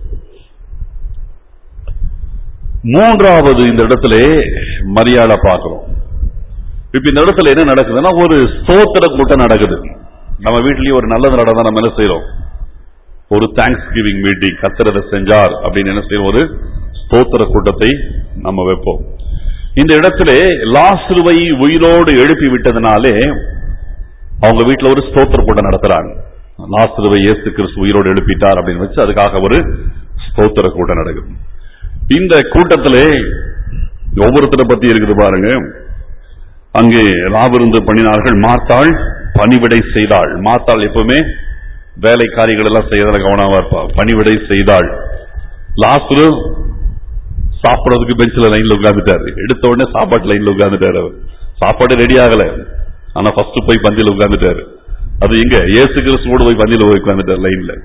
மூன்றாவது இந்த இடத்திலே மரியாதை பார்க்கிறோம் இப்ப இந்த இடத்துல என்ன நடக்குதுன்னா ஒரு ஸ்தோத்திர கூட்டம் நடக்குது நம்ம வீட்லயே ஒரு நல்லது நடந்தா நம்ம என்ன செய்யறோம் ஒரு தேங்க்ஸ் கிவிங் மீட்டிங் கத்திரதை செஞ்சார் அப்படின்னு என்ன செய்யறோம் ஒரு ஸ்தோத்திர கூட்டத்தை நம்ம வைப்போம் இந்த இடத்திலே லாஸ்ருவை உயிரோடு எழுப்பி விட்டதுனாலே அவங்க வீட்டுல ஒரு ஸ்தோத்திர கூட்டம் நடத்துறாங்க லாஸ்ருவை இயேசு கிறிஸ்து உயிரோடு எழுப்பிட்டார் அப்படின்னு வச்சு அதுக்காக ஒரு ஸ்தோத்திர கூட்டம் நடக்குது இந்த கூட்டத்திலே ஒவ்வொருத்தரை பத்தி இருக்குது பாருங்க அங்கே ராவிருந்து பண்ணினார்கள் மாத்தாள் பணிவிடை செய்தாள் மாத்தாள் எப்பவுமே வேலைக்காரிகள் எல்லாம் செய்யறதுல கவனமா இருப்பா பணிவிடை செய்தாள் லாஸ்ரு சாப்பிடறதுக்கு பெஞ்சில் லைன்ல உட்கார்ந்துட்டாரு எடுத்த உடனே சாப்பாட்டு லைன்ல உட்கார்ந்துட்டாரு அவர் சாப்பாடு ரெடி ஆகல ஆனா ஃபர்ஸ்ட் போய் பந்தியில உட்கார்ந்துட்டாரு அது எங்க இயேசு கிறிஸ்துவோடு போய் பந்தியில போய் உட்கார்ந்துட்டாரு லைன்ல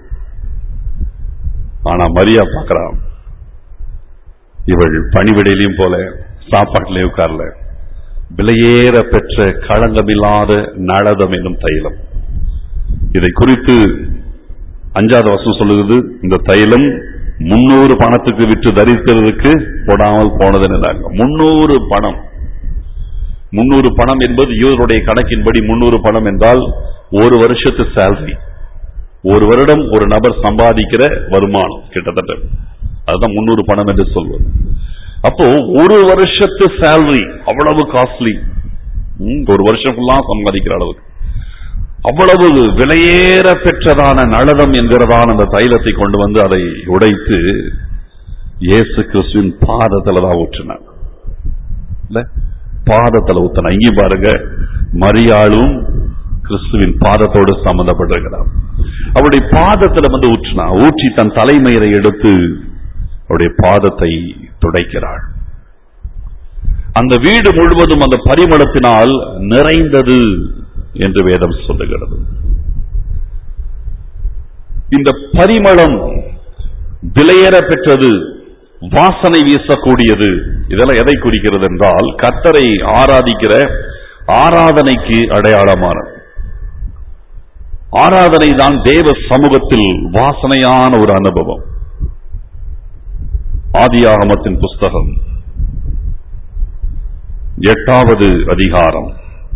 ஆனா மரியா பார்க்கறான் இவள் பணிவிடையிலையும் போல சாப்பாட்டிலையும் உட்கார்ல விலையேற பெற்ற களங்கமில்லாத நளதம் என்னும் தைலம் இதை குறித்து அஞ்சாவது வசனம் சொல்லுகிறது இந்த தைலம் முன்னூறு பணத்துக்கு விற்று தரிக்கிறதுக்கு போடாமல் போனதுன்னு முன்னூறு பணம் முன்னூறு பணம் என்பது இவருடைய கணக்கின்படி முன்னூறு பணம் என்றால் ஒரு வருஷத்து சேலரி ஒரு வருடம் ஒரு நபர் சம்பாதிக்கிற வருமானம் கிட்டத்தட்ட அதுதான் முன்னூறு பணம் என்று சொல்வது அப்போ ஒரு வருஷத்து சேலரி அவ்வளவு காஸ்ட்லி ஒரு வருஷம் ஃபுல்லா சம்பாதிக்கிற அளவுக்கு அவ்வளவு விலையேற பெற்றதான நளதம் என்கிறதான அந்த தைலத்தை கொண்டு வந்து அதை உடைத்து இயேசு கிறிஸ்துவின் பாதத்துல தான் ஊற்றினார் இல்ல பாதத்துல ஊத்தினா இங்கே பாருங்க மரியாளும் கிறிஸ்துவின் பாதத்தோடு சம்பந்தப்பட்டிருக்கிறார் அவருடைய பாதத்துல வந்து ஊற்றினா ஊற்றி தன் தலைமயிரை எடுத்து அவருடைய பாதத்தை துடைக்கிறாள் அந்த வீடு முழுவதும் அந்த பரிமளத்தினால் நிறைந்தது என்று வேதம் சொல்லுகிறது இந்த பரிமளம் விலையேற பெற்றது வாசனை வீசக்கூடியது இதெல்லாம் எதை குறிக்கிறது என்றால் கத்தரை ஆராதிக்கிற ஆராதனைக்கு அடையாளமானது ஆராதனை தான் தேவ சமூகத்தில் வாசனையான ஒரு அனுபவம் ஆதியாகமத்தின் புஸ்தகம் எட்டாவது அதிகாரம்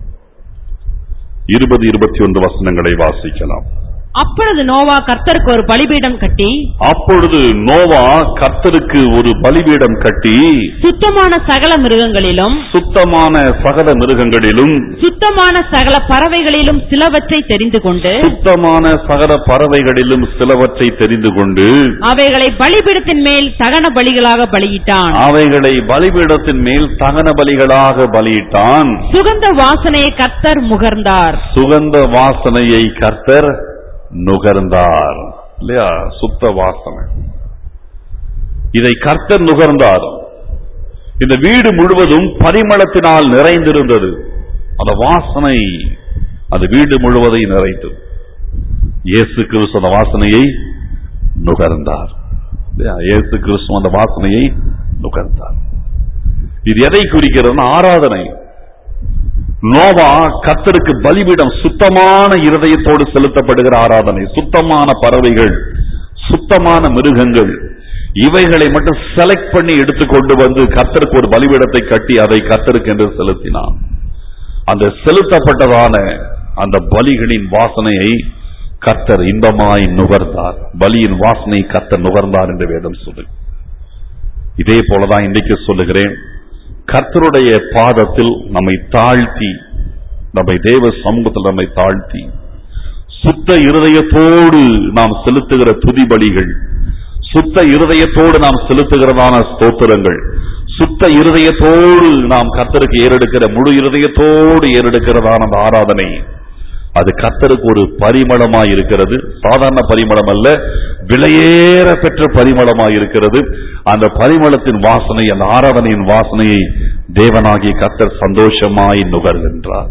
இருபது இருபத்தி ஒன்று வசனங்களை வாசிக்கலாம் அப்பொழுது நோவா கர்த்தருக்கு ஒரு பலிபீடம் கட்டி அப்பொழுது நோவா கர்த்தருக்கு ஒரு பலிபீடம் கட்டி சுத்தமான சகல மிருகங்களிலும் சுத்தமான சகல மிருகங்களிலும் சுத்தமான சகல பறவைகளிலும் சிலவற்றை தெரிந்து கொண்டு சுத்தமான சகல பறவைகளிலும் சிலவற்றை தெரிந்து கொண்டு அவைகளை பலிபீடத்தின் மேல் தகன பலிகளாக பலியிட்டான் அவைகளை பலிபீடத்தின் மேல் தகன பலிகளாக பலியிட்டான் சுகந்த வாசனையை கர்த்தர் முகர்ந்தார் சுகந்த வாசனையை கர்த்தர் நுகர்ந்தார் இல்லையா சுத்த வாசனை இதை கர்த்தர் நுகர்ந்தார் இந்த வீடு முழுவதும் பரிமளத்தினால் நிறைந்திருந்தது அந்த வாசனை அந்த வீடு முழுவதையும் நிறைந்தது இயேசு கிறிஸ்து அந்த வாசனையை நுகர்ந்தார் இல்லையா? இயேசு கிறிஸ்து அந்த வாசனையை நுகர்ந்தார் இது எதை குறிக்கிறதுனா ஆராதனை நோவா கர்த்தருக்கு பலிபீடம் சுத்தமான இருதயத்தோடு செலுத்தப்படுகிற ஆராதனை சுத்தமான பறவைகள் சுத்தமான மிருகங்கள் இவைகளை மட்டும் செலக்ட் பண்ணி எடுத்துக்கொண்டு வந்து கர்த்தருக்கு ஒரு பலிபீடத்தை கட்டி அதை கர்த்தருக்கு என்று செலுத்தினான் அந்த செலுத்தப்பட்டதான அந்த பலிகளின் வாசனையை கர்த்தர் இன்பமாய் நுகர்ந்தார் பலியின் வாசனை கர்த்தர் நுகர்ந்தார் என்று வேதம் சொல்லு இதே போலதான் இன்றைக்கு சொல்லுகிறேன் கர்த்தருடைய பாதத்தில் நம்மை தாழ்த்தி நம்மை தேவ சமூகத்தில் நம்மை தாழ்த்தி சுத்த இருதயத்தோடு நாம் செலுத்துகிற துதி பலிகள் சுத்த இருதயத்தோடு நாம் செலுத்துகிறதான ஸ்தோத்திரங்கள் சுத்த இருதயத்தோடு நாம் கர்த்தருக்கு ஏறெடுக்கிற முழு இருதயத்தோடு ஏறெடுக்கிறதான அந்த ஆராதனை அது கர்த்தருக்கு ஒரு பரிமளமாய் இருக்கிறது சாதாரண பரிமளம் அல்ல விலையேற பெற்ற பரிமளமாய் இருக்கிறது அந்த பரிமளத்தின் வாசனை அந்த ஆராதனையின் வாசனையை தேவனாகிய கர்த்தர் சந்தோஷமாய் நுகர்கின்றார்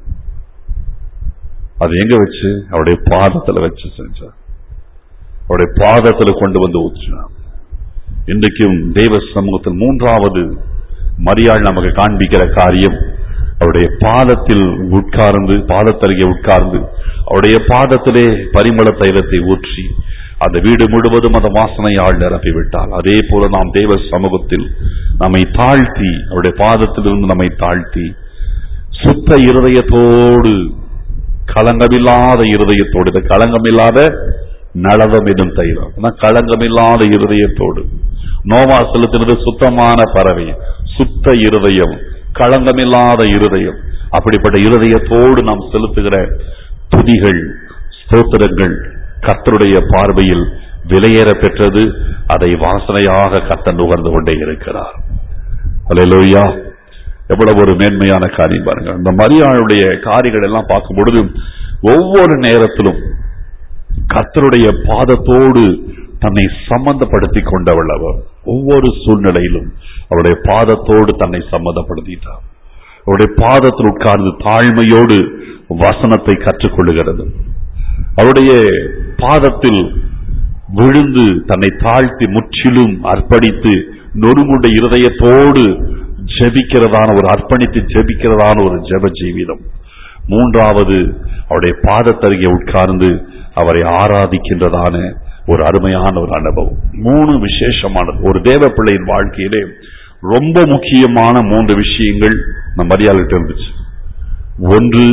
அது எங்க வச்சு அவருடைய பாதத்துல வச்சு செஞ்சார் அவருடைய பாதத்துல கொண்டு வந்து ஊற்றினார் இன்றைக்கும் தேவ சமூகத்தில் மூன்றாவது மரியாள் நமக்கு காண்பிக்கிற காரியம் அவருடைய பாதத்தில் உட்கார்ந்து பாதத்தருகே உட்கார்ந்து அவருடைய பாதத்திலே பரிமள தைலத்தை ஊற்றி அந்த வீடு முழுவதும் அந்த வாசனையால் நிரப்பி விட்டால் அதே போல நாம் தேவ சமூகத்தில் நம்மை தாழ்த்தி அவருடைய பாதத்திலிருந்து நம்மை தாழ்த்தி சுத்த இருதயத்தோடு களங்கமில்லாத இருதயத்தோடு இந்த களங்கமில்லாத நலவம் எனும் தைலம் ஆனா களங்கமில்லாத இருதயத்தோடு நோவா செலுத்தினது சுத்தமான பறவை சுத்த இருதயம் களங்கமில்லாத இருதயம் அப்படிப்பட்ட இருதயத்தோடு நாம் செலுத்துகிற துதிகள் ஸ்தோத்திரங்கள் கர்த்தருடைய பார்வையில் விலையேற பெற்றது அதை வாசனையாக கர்த்தன் நுகர்ந்து கொண்டே இருக்கிறார் அல்லேலூயா எவ்வளவு ஒரு மேன்மையான காரியம் பாருங்க இந்த மரியாளுடைய காரியங்கள் எல்லாம் பார்க்கும் பொழுது ஒவ்வொரு நேரத்திலும் கர்த்தருடைய பாதத்தோடு தன்னை சம்பந்தப்படுத்திக் கொண்டவள் அவர் ஒவ்வொரு சூழ்நிலையிலும் அவருடைய பாதத்தோடு தன்னை சம்பந்தப்படுத்திட்டார் அவருடைய பாதத்தில் உட்கார்ந்து தாழ்மையோடு வசனத்தை கற்றுக்கொள்ளுகிறது அவருடைய பாதத்தில் விழுந்து தன்னை தாழ்த்தி முற்றிலும் அர்ப்பணித்து நொறுங்குண்ட இருதயத்தோடு ஜெபிக்கிறதான ஒரு அர்ப்பணித்து ஜெபிக்கிறதான ஒரு ஜெப ஜீவிதம் மூன்றாவது அவருடைய பாதத்தருகே உட்கார்ந்து அவரை ஆராதிக்கின்றதான ஒரு அருமையான ஒரு அனுபவம் மூணு விசேஷமானது ஒரு தேவ பிள்ளையின் வாழ்க்கையிலே ரொம்ப முக்கியமான மூன்று விஷயங்கள் நம்ம மரியாதைகிட்ட இருந்துச்சு ஒன்று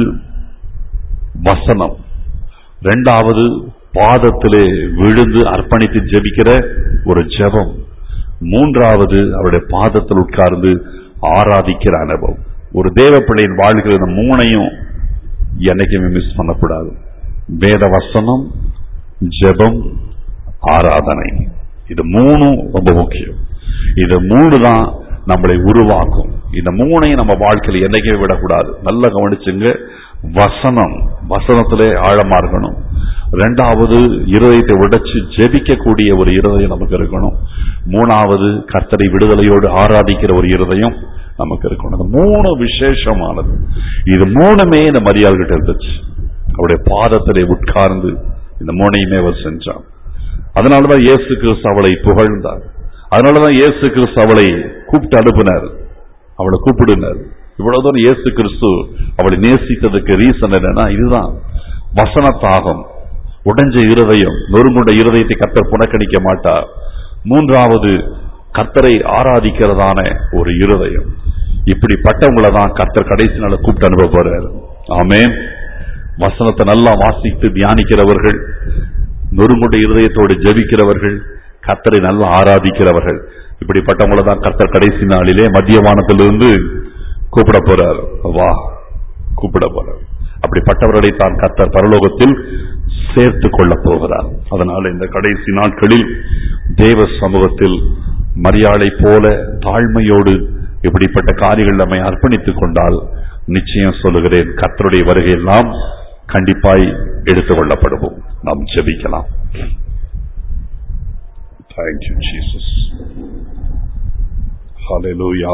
வசனம் ரெண்டாவது பாதத்திலே விழுந்து அர்ப்பணித்து ஜெபிக்கிற ஒரு ஜெபம் மூன்றாவது அவருடைய பாதத்தில் உட்கார்ந்து ஆராதிக்கிற அனுபவம் ஒரு தேவ பிள்ளையின் வாழ்கிற இந்த மூணையும் என்னைக்குமே மிஸ் பண்ணக்கூடாது வேத வசனம் ஜெபம் ஆராதனை இது மூணும் ரொம்ப முக்கியம் இது மூணு தான் நம்மளை உருவாக்கும் இந்த மூணையும் நம்ம வாழ்க்கையில் என்னைக்குமே விடக்கூடாது நல்லா கவனிச்சுங்க வசனம் வசனத்திலே ஆழமா இருக்கணும் ரெண்டாவது இருதயத்தை உடைச்சு ஜெபிக்கக்கூடிய ஒரு இருதயம் நமக்கு இருக்கணும் மூணாவது கர்த்தரை விடுதலையோடு ஆராதிக்கிற ஒரு இருதயம் நமக்கு இருக்கணும் இந்த மூணு விசேஷமானது இது மூணுமே இந்த மரியாதைகிட்ட இருந்துச்சு அவருடைய பாதத்திலே உட்கார்ந்து இந்த மூணையுமே அவர் செஞ்சான் அதனாலதான் இயேசு கிறிஸ்து அவளை புகழ்ந்தார் அதனாலதான் இயேசு கிறிஸ்து அவளை கூப்பிட்டு அனுப்பினார் அவளை கூப்பிடுனார் இவ்வளவு தூரம் இயேசு கிறிஸ்து அவளை நேசித்ததுக்கு ரீசன் என்னன்னா இதுதான் வசன தாகம் உடைஞ்ச இருதயம் நொறுங்குண்ட இருதயத்தை கர்த்தர் புறக்கணிக்க மாட்டார் மூன்றாவது கர்த்தரை ஆராதிக்கிறதான ஒரு இருதயம் இப்படிப்பட்டவங்களை தான் கர்த்தர் கடைசி நாள கூப்பிட்டு அனுப்ப போறார் ஆமென் வசனத்தை நல்லா வாசித்து தியானிக்கிறவர்கள் நொறுங்குண்ட இருதயத்தோடு ஜெபிக்கிறவர்கள் கர்த்தரை நல்லா ஆராதிக்கிறவர்கள் இப்படிப்பட்டவங்களை தான் கர்த்தர் கடைசி நாளிலே மத்திய வானத்திலிருந்து கூப்பிட போறார் வா கூப்பிட போறார் அப்படிப்பட்டவர்களை தான் கர்த்தர் பரலோகத்தில் சேர்த்து கொள்ளப் போகிறார் அதனால இந்த கடைசி நாட்களில் தேவ சமூகத்தில் மரியாதை போல தாழ்மையோடு இப்படிப்பட்ட காரியங்கள் நம்மை அர்ப்பணித்துக் கொண்டால் நிச்சயம் சொல்லுகிறேன் கர்த்தருடைய வருகையெல்லாம் கண்டிப்பாய் எடுத்துக் கொள்ளப்படுவோம் நாம் ஜெபிக்கலாம் Thank you, Jesus. Hallelujah.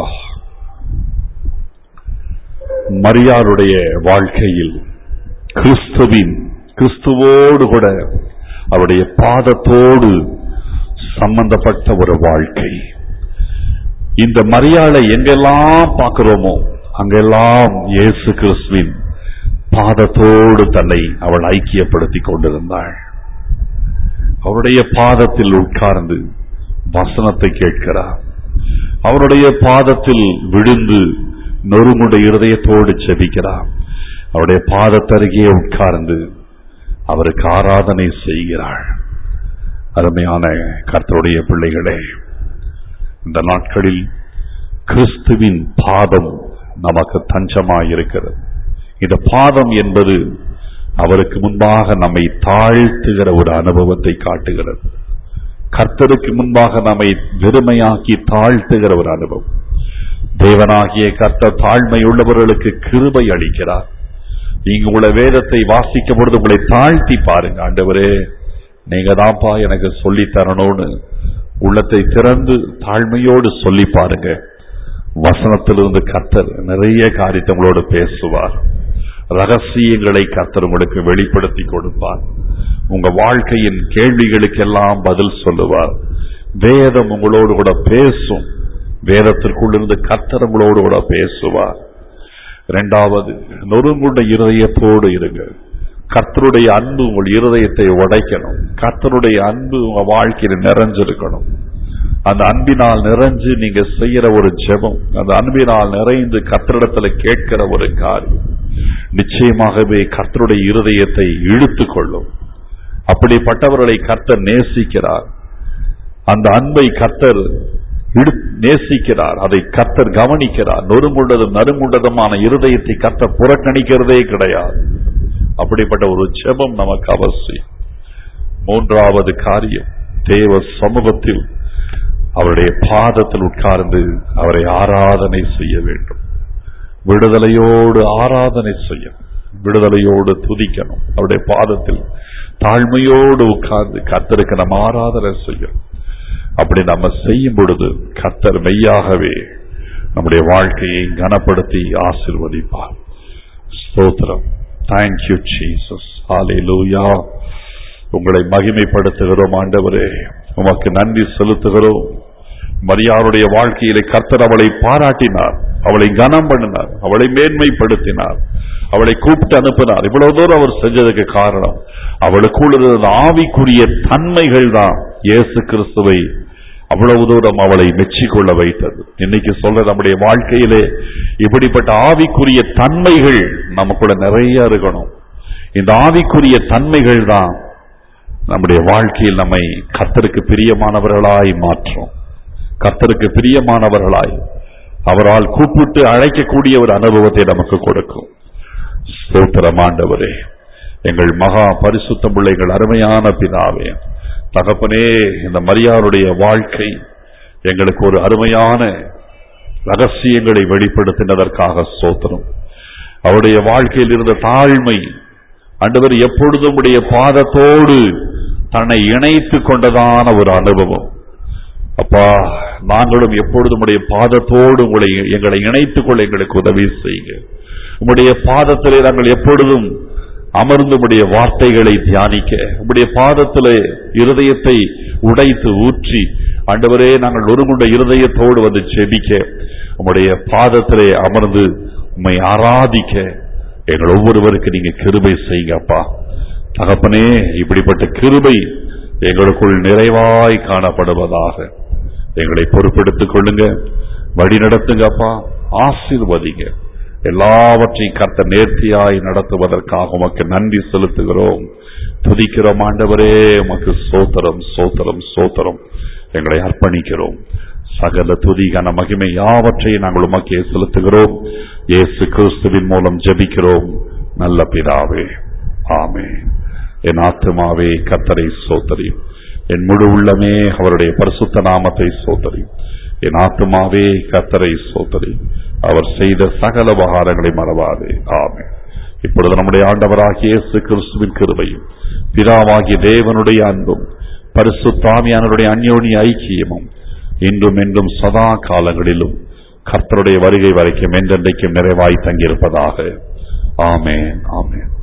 மரியாளுடைய வாழ்க்கையில் கிறிஸ்துவின் கிறிஸ்துவோடு கூட அவருடைய பாதத்தோடு சம்பந்தப்பட்ட ஒரு வாழ்க்கை இந்த மரியாதை எங்கெல்லாம் பார்க்கிறோமோ அங்கெல்லாம் இயேசு கிறிஸ்துவின் பாதத்தோடு தன்னை அவள் ஐக்கியப்படுத்திக் கொண்டிருந்தாள் அவருடைய பாதத்தில் உட்கார்ந்து வசனத்தை கேட்கிறார் அவருடைய பாதத்தில் விழுந்து நொறுங்குண்ட இருதயத்தோடு செபிக்கிறார் அவருடைய பாதத்தருகே உட்கார்ந்து அவருக்கு ஆராதனை செய்கிறாள் அருமையான கர்த்தருடைய பிள்ளைகளே இந்த நாட்களில் கிறிஸ்துவின் பாதம் நமக்கு தஞ்சமாயிருக்கிறது இந்த பாதம் என்பது அவருக்கு முன்பாக நம்மை தாழ்த்துகிற ஒரு அனுபவத்தை காட்டுகிறது கர்த்தருக்கு முன்பாக நம்மை வெறுமையாக்கி தாழ்த்துகிற ஒரு அனுபவம் தேவனாகிய கர்த்தர் தாழ்மை உள்ளவர்களுக்கு கிருபை அளிக்கிறார் நீங்க உங்களை வேதத்தை வாசிக்கும் பொழுது உங்களை தாழ்த்தி பாருங்க ஆண்டவரே நீங்க தான்ப்பா எனக்கு சொல்லி தரணும்னு உள்ளத்தை திறந்து தாழ்மையோடு சொல்லி பாருங்க வசனத்திலிருந்து கர்த்தர் நிறைய காரியத்தை உங்களோடு பேசுவார் ரகசியங்களை கர்த்தர் உங்களுக்கு வெளிப்படுத்தி கொடுப்பார் உங்க வாழ்க்கையின் கேள்விகளுக்கெல்லாம் பதில் சொல்லுவார் வேதம் உங்களோடு கூட பேசும் வேதத்திற்குள்ளிருந்து கர்த்தர் உங்களோடு கூட பேசுவார் இரண்டாவது நொறுங்குண்ட இருதயத்தோடு இருங்க கர்த்தருடைய அன்பு உங்கள் இருதயத்தை உடைக்கணும் கர்த்தருடைய அன்பு உங்க வாழ்க்கையில நிறைஞ்சிருக்கணும் அந்த அன்பினால் நிறைஞ்சு நீங்க செய்யற ஒரு ஜெபம் அந்த அன்பினால் நிறைந்து கர்த்தரிடத்துல கேட்கிற ஒரு காரியம் நிச்சயமாகவே கர்த்தருடைய இருதயத்தை இழுத்துக் கொள்ளும் அப்படிப்பட்டவர்களை கர்த்தர் நேசிக்கிறார் அந்த அன்பை கர்த்தர் இடு- நேசிக்கிறார் அதை கர்த்தர் கவனிக்கிறார் நொறுங்குண்டதும் நறுங்குண்டதுமான இருதயத்தை கர்த்தர் புறக்கணிக்கிறதே கிடையாது அப்படிப்பட்ட ஒரு ஜெபம் நமக்கு அவசியம் மூன்றாவது காரியம் தேவ சமூகத்தில் அவருடைய பாதத்தில் உட்கார்ந்து அவரை ஆராதனை செய்ய வேண்டும் விடுதலையோடு ஆராதனை செய்யணும் விடுதலையோடு துதிக்கணும் அவருடைய பாதத்தில் தாழ்மையோடு உட்கார்ந்து கர்த்தருக்கு நம்ம ஆராதனை செய்யணும் அப்படி நம்ம செய்யும் பொழுது கர்த்தர் மெய்யாகவே நம்முடைய வாழ்க்கையை கனப்படுத்தி ஆசிர்வதிப்பார் ஸ்தோத்திரம் தேங்க்யூ ஜீசஸ் ஹalleluya உங்களை மகிமைப்படுத்துகிறோம் ஆண்டவரே உமக்கு நன்றி செலுத்துகிறோம் மரியாருடைய வாழ்க்கையிலே கர்த்தர் அவளை பாராட்டினார் அவளை கனம் பண்ணினார் அவளை மேன்மைப்படுத்தினார் அவளை கூப்பிட்டு அனுப்பினார் இவ்வளவு தூரம் அவர் செஞ்சதுக்கு காரணம் அவளுக்குள் இருந்த ஆவிக்குரிய தன்மைகள் தான் இயேசு கிறிஸ்துவை அவ்வளவு தூரம் அவளை மெச்சிக்கொள்ள வைத்தது இன்னைக்கு சொல்ற நம்முடைய வாழ்க்கையிலே இப்படிப்பட்ட ஆவிக்குரிய தன்மைகள் நமக்குள்ள நிறைய இருக்கணும் இந்த ஆவிக்குரிய தன்மைகள் தான் நம்முடைய வாழ்க்கையில் நம்மை கர்த்தருக்கு பிரியமானவர்களாய் மாற்றும் கர்த்தருக்கு பிரியமானவர்களாய் அவரால் கூப்பிட்டு அழைக்கக்கூடிய ஒரு அனுபவத்தை நமக்கு கொடுக்கும் ஸ்தோத்திரம் ஆண்டவரே எங்கள் மகா பரிசுத்தம் உள்ள எங்கள் அருமையான பிதாவே தகப்பனே இந்த மரியாருடைய வாழ்க்கை எங்களுக்கு ஒரு அருமையான ரகசியங்களை வெளிப்படுத்தினதற்காக ஸ்தோத்திரம் அவருடைய வாழ்க்கையில் இருந்த தாழ்மை ஆண்டவர் எப்பொழுதும் உடைய பாதத்தோடு தன்னை இணைத்துக் கொண்டதான ஒரு அனுபவம் அப்பா நாங்களும் எப்பொழுதும் உடைய பாதத்தோடு உங்களை எங்களை இணைத்துக் கொள்ள எங்களுக்கு உதவி செய்யுங்க உம்முடைய பாதத்திலே நாங்கள் எப்பொழுதும் அமர்ந்து உம்முடைய வார்த்தைகளை தியானிக்க உம்முடைய பாதத்திலே இருதயத்தை உடைத்து ஊற்றி ஆண்டவரே நாங்கள் ஒருங்குண்ட இருதயத்தோடு வந்து செபிக்க உம்முடைய பாதத்திலே அமர்ந்து உம்மை ஆராதிக்க எங்கள் ஒவ்வொருவருக்கு நீங்க கிருபை செய்யுங்க அப்பா தகப்பனே இப்படிப்பட்ட கிருபை எங்களுக்குள் நிறைவாய் காணப்படுவதாக எங்களை பொறுப்பெடுத்துக் கொள்ளுங்க வழி நடத்துங்கப்பா ஆசீர்வதிங்க எல்லாவற்றையும் கர்த்த நேர்த்தியாய் நடத்துவதற்காக உமக்கு நன்றி செலுத்துகிறோம் துதிக்கிறோம் ஆண்டவரே உமக்கு சோத்திரம் சோத்திரம் சோத்திரம் எங்களை அர்ப்பணிக்கிறோம் சகல துதி கன மகிமை யாவற்றையும் நாங்கள் உமக்கே செலுத்துகிறோம் இயேசு கிறிஸ்துவின் மூலம் ஜெபிக்கிறோம் நல்ல பிதாவே ஆமே என் ஆத்துமாவே கர்த்தரை சோத்தரி என் முழு உள்ளமே அவருடைய பரிசுத்த நாமத்தை சோத்தரி என் ஆத்துமாவே கர்த்தரை சோத்தரி அவர் செய்த சகல உபகாரங்களை மறவாதே ஆமே இப்பொழுது நம்முடைய ஆண்டவராகிய இயேசு கிறிஸ்துவின் கிருபையும் பிதாவாகிய தேவனுடைய அன்பும் பரிசுத்தாமியானவருடைய அந்யோன்ய ஐக்கியமும் இன்றும் என்றும் சதா காலங்களிலும் கர்த்தருடைய வருகை வரைக்கும் என்றென்றைக்கும் நிறைவாய் தங்கியிருப்பதாக ஆமென் ஆமென்